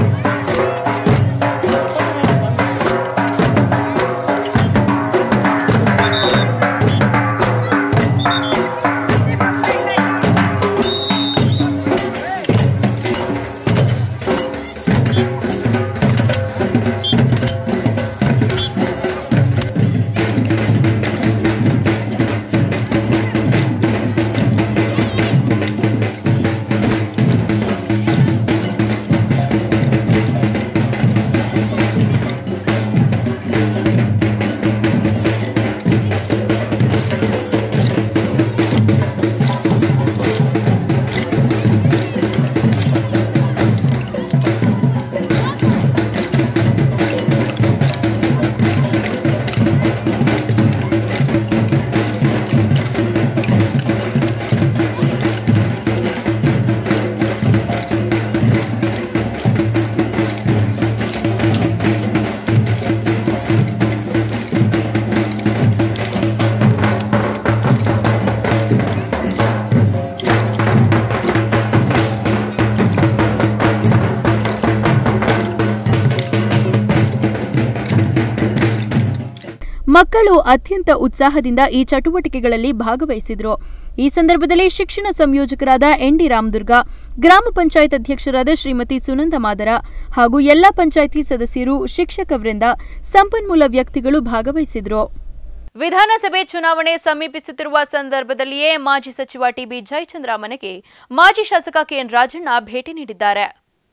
Speaker 1: ಮಕ್ಕಳು ಅತ್ಯಂತ ಉತ್ಸಾಹದಿಂದ ಈ ಚಟುವಟಿಕೆಗಳಲ್ಲಿ ಭಾಗವಹಿಸಿದರು ಈ ಸಂದರ್ಭದಲ್ಲಿ ಶಿಕ್ಷಣ ಸಂಯೋಜಕರಾದ ಎನ್ಡಿ ರಾಮದುರ್ಗ ಗ್ರಾಮ ಪಂಚಾಯತ್ ಅಧ್ಯಕ್ಷರಾದ ಶ್ರೀಮತಿ ಸುನಂದ ಮಾದರ ಹಾಗೂ ಎಲ್ಲಾ ಪಂಚಾಯಿತಿ ಸದಸ್ಯರು ಶಿಕ್ಷಕ ವೃಂದ ಸಂಪನ್ಮೂಲ ವ್ಯಕ್ತಿಗಳು ಭಾಗವಹಿಸಿದರು ವಿಧಾನಸಭೆ ಚುನಾವಣೆ ಸಮೀಪಿಸುತ್ತಿರುವ ಸಂದರ್ಭದಲ್ಲಿಯೇ ಮಾಜಿ ಸಚಿವ ಟಿಬಿ ಜಯಚಂದ್ರ ಮನೆಗೆ ಮಾಜಿ ಶಾಸಕ ಕೆಎನ್ ರಾಜಣ್ಣ ಭೇಟಿ ನೀಡಿದ್ದಾರೆ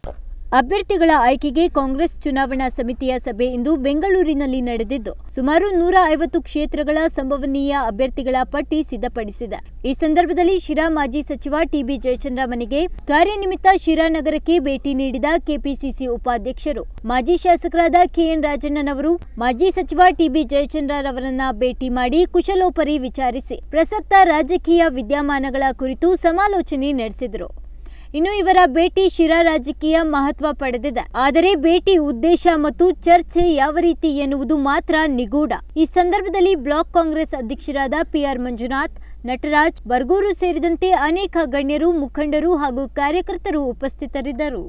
Speaker 2: ಅಭ್ಯರ್ಥಿಗಳ ಆಯ್ಕೆಗೆ ಕಾಂಗ್ರೆಸ್ ಚುನಾವಣಾ ಸಮಿತಿಯ ಸಭೆ ಇಂದು ಬೆಂಗಳೂರಿನಲ್ಲಿ ನಡೆದಿದ್ದು ಸುಮಾರು ನೂರ ಐವತ್ತು ಕ್ಷೇತ್ರಗಳ ಸಂಭವನೀಯ ಅಭ್ಯರ್ಥಿಗಳ ಪಟ್ಟಿ ಸಿದ್ಧಪಡಿಸಿದೆ ಈ ಸಂದರ್ಭದಲ್ಲಿ ಶಿರಾ ಮಾಜಿ ಸಚಿವ ಟಿಬಿ ಜಯಚಂದ್ರ ಮನೆಗೆ ಕಾರ್ಯನಿಮಿತ್ತ ಶಿರಾ ನಗರಕ್ಕೆ ಭೇಟಿ ನೀಡಿದ ಕೆಪಿಸಿಸಿ ಉಪಾಧ್ಯಕ್ಷರು ಮಾಜಿ ಶಾಸಕರಾದ ಕೆಎನ್ ರಾಜಣ್ಣನವರು ಮಾಜಿ ಸಚಿವ ಟಿಬಿ ಜಯಚಂದ್ರರವರನ್ನ ಭೇಟಿ ಮಾಡಿ ಕುಶಲೋಪರಿ ವಿಚಾರಿಸಿ ಪ್ರಸಕ್ತ ರಾಜಕೀಯ ವಿದ್ಯಮಾನಗಳ ಕುರಿತು ಸಮಾಲೋಚನೆ ನಡೆಸಿದರು ಇನ್ನು ಇವರ ಭೇಟಿ ಶಿರಾ ರಾಜಕೀಯ ಮಹತ್ವ ಪಡೆದಿದೆ ಆದರೆ ಭೇಟಿ ಉದ್ದೇಶ ಮತ್ತು ಚರ್ಚೆ ಯಾವ ರೀತಿ ಎನ್ನುವುದು ಮಾತ್ರ ನಿಗೂಢ ಈ ಸಂದರ್ಭದಲ್ಲಿ ಬ್ಲಾಕ್ ಕಾಂಗ್ರೆಸ್ ಅಧ್ಯಕ್ಷರಾದ ಪಿಆರ್ ಮಂಜುನಾಥ್ ನಟರಾಜ್ ಬರ್ಗೂರು ಸೇರಿದಂತೆ ಅನೇಕ ಗಣ್ಯರು ಮುಖಂಡರು ಹಾಗೂ ಕಾರ್ಯಕರ್ತರು ಉಪಸ್ಥಿತರಿದ್ದರು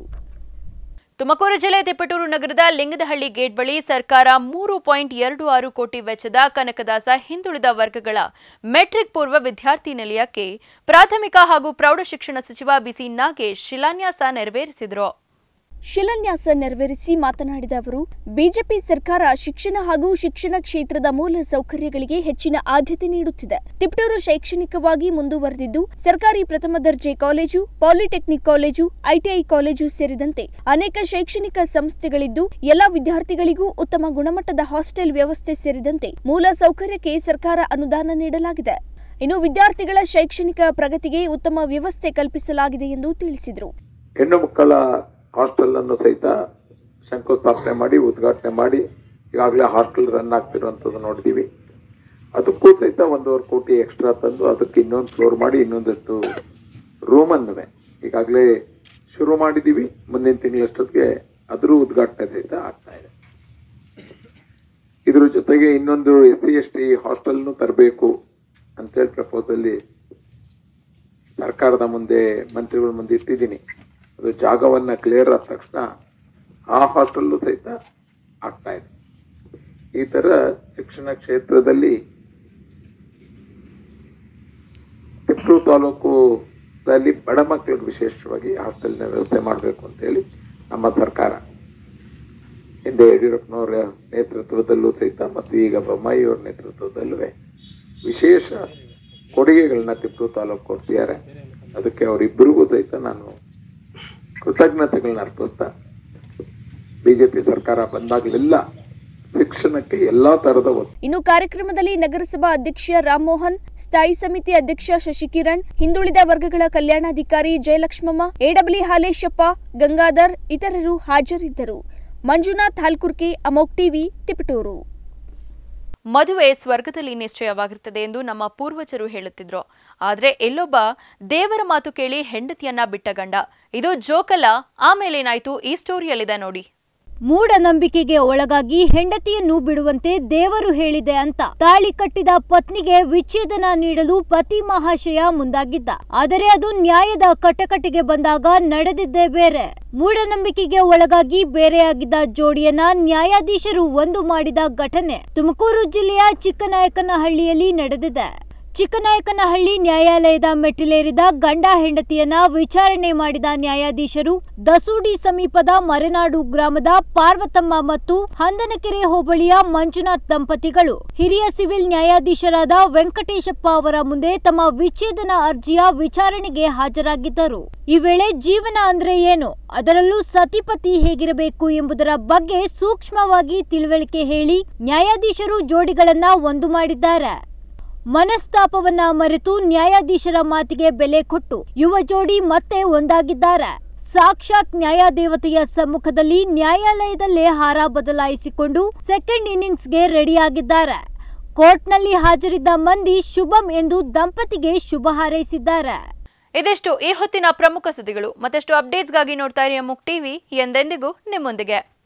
Speaker 1: ತುಮಕೂರು ಜಿಲ್ಲೆ ತಿಪ್ಪಟೂರು ನಗರದ ಲಿಂಗದಹಳ್ಳಿ ಗೇಟ್ ಬಳಿ ಸರ್ಕಾರ ಮೂರು ಪಾಯಿಂಟ್ ಎರಡು ಆರು ಕೋಟಿ ವೆಚ್ಚದ ಕನಕದಾಸ ಹಿಂದುಳಿದ ವರ್ಗಗಳ ಮೆಟ್ರಿಕ್ ಪೂರ್ವ ವಿದ್ಯಾರ್ಥಿ ನಿಲಯಕ್ಕೆ ಪ್ರಾಥಮಿಕ ಹಾಗೂ ಪ್ರೌಢಶಿಕ್ಷಣ ಸಚಿವ ಬಿಸಿ ನಾಗೇಶ್ ಶಿಲಾನ್ಯಾಸ ನೆರವೇರಿಸಿದರು
Speaker 7: ಶಿಲಾನ್ಯಾಸ ನೆರವೇರಿಸಿ ಮಾತನಾಡಿದ ಅವರು ಬಿಜೆಪಿ ಸರ್ಕಾರ ಶಿಕ್ಷಣ ಹಾಗೂ ಶಿಕ್ಷಣ ಕ್ಷೇತ್ರದ ಮೂಲ ಸೌಕರ್ಯಗಳಿಗೆ ಹೆಚ್ಚಿನ ಆದ್ಯತೆ ನೀಡುತ್ತಿದೆ ತಿಪಟೂರು ಶೈಕ್ಷಣಿಕವಾಗಿ ಮುಂದುವರೆದಿದ್ದು ಸರ್ಕಾರಿ ಪ್ರಥಮ ದರ್ಜೆ college polytechnic college ITI college ಸೇರಿದಂತೆ ಅನೇಕ ಶೈಕ್ಷಣಿಕ ಸಂಸ್ಥೆಗಳಿದ್ದು ಎಲ್ಲ ವಿದ್ಯಾರ್ಥಿಗಳಿಗೂ ಉತ್ತಮ ಗುಣಮಟ್ಟದ ಹಾಸ್ಟೆಲ್ ವ್ಯವಸ್ಥೆ ಸೇರಿದಂತೆ ಮೂಲ ಸೌಕರ್ಯಕ್ಕೆ ಸರ್ಕಾರ ಅನುದಾನ ನೀಡಲಾಗಿದೆ ಇನ್ನು ವಿದ್ಯಾರ್ಥಿಗಳ ಶೈಕ್ಷಣಿಕ ಪ್ರಗತಿಗೆ ಉತ್ತಮ ವ್ಯವಸ್ಥೆ ಕಲ್ಪಿಸಲಾಗಿದೆ ಎಂದು ತಿಳಿಸಿದರು
Speaker 10: ಹೆಣ್ಣು ಮಕ್ಕಳ ಹಾಸ್ಟೆಲ್ ಅನ್ನು ಸಹಿತ ಶಂಕುಸ್ಥಾಪನೆ ಮಾಡಿ ಉದ್ಘಾಟನೆ ಮಾಡಿ ಈಗಾಗಲೇ ಹಾಸ್ಟೆಲ್ ರನ್ ಆಗ್ತಿರುವಂಥದ್ದು ನೋಡಿದ್ದೀವಿ ಅದಕ್ಕೂ ಸಹಿತ ಒಂದೂವರೆ ಕೋಟಿ ಎಕ್ಸ್ಟ್ರಾ ತಂದು ಅದಕ್ಕೆ ಇನ್ನೊಂದು ಫ್ಲೋರ್ ಮಾಡಿ ಇನ್ನೊಂದಷ್ಟು ರೂಮನ್ನು ಈಗಾಗಲೇ ಶುರು ಮಾಡಿದ್ದೀವಿ ಮುಂದಿನ ತಿಂಗಳಷ್ಟೊತ್ತಿಗೆ ಅದ್ರ ಉದ್ಘಾಟನೆ ಸಹಿತ ಆಗ್ತಾ ಇದೆ ಇದ್ರ ಜೊತೆಗೆ ಇನ್ನೊಂದು ಎಸ್ ಸಿ ಎಸ್ ಟಿ ಹಾಸ್ಟೆಲ್ನು ತರಬೇಕು ಅಂತೇಳಿ ಪ್ರಪೋಸಲ್ಲಿ ಸರ್ಕಾರದ ಮುಂದೆ ಮಂತ್ರಿಗಳ ಮುಂದೆ ಇಟ್ಟಿದ್ದೀನಿ ಅದು ಜಾಗವನ್ನ ಕ್ಲಿಯರ್ ಆದ ತಕ್ಷಣ ಆ ಹಾಸ್ಟೆಲ್ಲು ಸಹಿತ ಆಗ್ತಾ ಇದೆ ಈ ತರ ಶಿಕ್ಷಣ ಕ್ಷೇತ್ರದಲ್ಲಿ ತಿಪ್ಪೂರು ತಾಲೂಕುದಲ್ಲಿ ಬಡ ಮಕ್ಕಳಿಗೆ ವಿಶೇಷವಾಗಿ ಹಾಸ್ಟೆಲ್ನ ವ್ಯವಸ್ಥೆ ಮಾಡಬೇಕು ಅಂತೇಳಿ ನಮ್ಮ ಸರ್ಕಾರ ಹಿಂದೆ ಯಡಿಯೂರಪ್ಪನವರ ನೇತೃತ್ವದಲ್ಲೂ ಸಹಿತ ಮತ್ತು ಈಗ ಬೊಮ್ಮಾಯಿಯವರ ನೇತೃತ್ವದಲ್ಲೂ ವಿಶೇಷ ಕೊಡುಗೆಗಳನ್ನ ತಿಪ್ಪೂರು ತಾಲೂಕು ಕೊಡ್ತಿದ್ದಾರೆ ಅದಕ್ಕೆ ಅವರಿಬ್ಬರಿಗೂ ಸಹಿತ ನಾನು ಕೃತಜ್ಞತೆಗಳನ್ನ ಅರ್ಪಿಸ್ತಾ ಬಿಜೆಪಿ ಸರ್ಕಾರ ಬಂದಾಗಲೆಲ್ಲ ಶಿಕ್ಷಣಕ್ಕೆ ಎಲ್ಲಾ ತರದ ಒತ್ತು
Speaker 7: ಇನ್ನು ಕಾರ್ಯಕ್ರಮದಲ್ಲಿ ನಗರಸಭಾ ಅಧ್ಯಕ್ಷ ರಾಮ್ಮೋಹನ್ ಸ್ಥಾಯಿ ಸಮಿತಿ ಅಧ್ಯಕ್ಷ ಶಶಿಕಿರಣ್ ಹಿಂದುಳಿದ ವರ್ಗಗಳ ಕಲ್ಯಾಣಾಧಿಕಾರಿ ಜಯಲಕ್ಷ್ಮಮ್ಮ ಎಡಬ್ಲ್ಯೂ ಹಾಲೇಶಪ್ಪ ಗಂಗಾಧರ್ ಇತರರು ಹಾಜರಿದ್ದರು ಮಂಜುನಾಥ್ ಹಾಲ್ಕುರ್ಕೆ ಅಮೋಕ್ ಟಿವಿ ತಿಪಟೂರು
Speaker 1: ಮದುವೆ ಸ್ವರ್ಗದಲ್ಲಿ ನಿಶ್ಚಯವಾಗಿರುತ್ತದೆ ಎಂದು ನಮ್ಮ ಪೂರ್ವಜರು ಹೇಳುತ್ತಿದ್ರು ಆದ್ರೆ ಎಲ್ಲೊಬ್ಬ ದೇವರ ಮಾತು ಕೇಳಿ ಹೆಂಡತಿಯನ್ನ ಬಿಟ್ಟ ಗಂಡ ಇದು ಜೋಕಲ್ಲ ಆಮೇಲೇನಾಯ್ತು ಈ ಸ್ಟೋರಿಯಲ್ಲಿದೆ ನೋಡಿ
Speaker 2: ಮೂಢನಂಬಿಕೆಗೆ ಒಳಗಾಗಿ ಹೆಂಡತಿಯನ್ನು ಬಿಡುವಂತೆ ದೇವರು ಹೇಳಿದೆ ಅಂತ ತಾಳಿ ಕಟ್ಟಿದ ಪತ್ನಿಗೆ ವಿಚ್ಛೇದನ ನೀಡಲು ಪತಿ ಮಹಾಶಯ ಮುಂದಾಗಿದ್ದ ಆದರೆ ಅದು ನ್ಯಾಯದ ಕಟಕಟೆಗೆ ಬಂದಾಗ ನಡೆದಿದ್ದೇ ಬೇರೆ ಮೂಢನಂಬಿಕೆಗೆ ಒಳಗಾಗಿ ಬೇರೆಯಾಗಿದ್ದ ಜೋಡಿಯನ್ನ ನ್ಯಾಯಾಧೀಶರು ಒಂದು ಮಾಡಿದ ಘಟನೆ ತುಮಕೂರು ಜಿಲ್ಲೆಯ ಚಿಕ್ಕನಾಯಕನಹಳ್ಳಿಯಲ್ಲಿ ನಡೆದಿದೆ ಚಿಕ್ಕನಾಯಕನಹಳ್ಳಿ ನ್ಯಾಯಾಲಯದ ಮೆಟ್ಟಿಲೇರಿದ ಗಂಡ ಹೆಂಡತಿಯನ್ನ ವಿಚಾರಣೆ ಮಾಡಿದ ನ್ಯಾಯಾಧೀಶರು ದಸೂಡಿ ಸಮೀಪದ ಮರೆನಾಡು ಗ್ರಾಮದ ಪಾರ್ವತಮ್ಮ ಮತ್ತು ಹಂದನಕೆರೆ ಹೋಬಳಿಯ ಮಂಜುನಾಥ್ ದಂಪತಿಗಳು ಹಿರಿಯ ಸಿವಿಲ್ ನ್ಯಾಯಾಧೀಶರಾದ ವೆಂಕಟೇಶಪ್ಪ ಅವರ ಮುಂದೆ ತಮ್ಮ ವಿಚ್ಛೇದನ ಅರ್ಜಿಯ ವಿಚಾರಣೆಗೆ ಹಾಜರಾಗಿದ್ದರು ಈ ವೇಳೆ ಜೀವನ ಅಂದ್ರೆ ಏನು ಅದರಲ್ಲೂ ಸತಿಪತಿ ಹೇಗಿರಬೇಕು ಎಂಬುದರ ಬಗ್ಗೆ ಸೂಕ್ಷ್ಮವಾಗಿ ತಿಳುವಳಿಕೆ ಹೇಳಿ ನ್ಯಾಯಾಧೀಶರು ಜೋಡಿಗಳನ್ನ ಒಂದು ಮಾಡಿದ್ದಾರೆ ಮನಸ್ತಾಪವನ್ನ ಮರೆತು ನ್ಯಾಯಾಧೀಶರ ಮಾತಿಗೆ ಬೆಲೆ ಕೊಟ್ಟು ಯುವ ಜೋಡಿ ಮತ್ತೆ ಒಂದಾಗಿದ್ದಾರೆ ಸಾಕ್ಷಾತ್ ನ್ಯಾಯದೇವತೆಯ ಸಮ್ಮುಖದಲ್ಲಿ ನ್ಯಾಯಾಲಯದಲ್ಲೇ ಹಾರ ಬದಲಾಯಿಸಿಕೊಂಡು ಸೆಕೆಂಡ್ ಇನ್ನಿಂಗ್ಸ್ಗೆ ರೆಡಿಯಾಗಿದ್ದಾರೆ ಕೋರ್ಟ್ನಲ್ಲಿ ಹಾಜರಿದ್ದ ಮಂದಿ ಶುಭಂ ಎಂದು ದಂಪತಿಗೆ ಶುಭ ಹಾರೈಸಿದ್ದಾರೆ
Speaker 1: ಇದಿಷ್ಟು ಈ ಹೊತ್ತಿನ ಪ್ರಮುಖ ಸುದ್ದಿಗಳು ಮತ್ತಷ್ಟು ಅಪ್ಡೇಟ್ಸ್ಗಾಗಿ ನೋಡ್ತಾ ಇರಿ ಅಮುಕ್ ಟಿವಿ ಎಂದೆಂದಿಗೂ ನಿಮ್ಮೊಂದಿಗೆ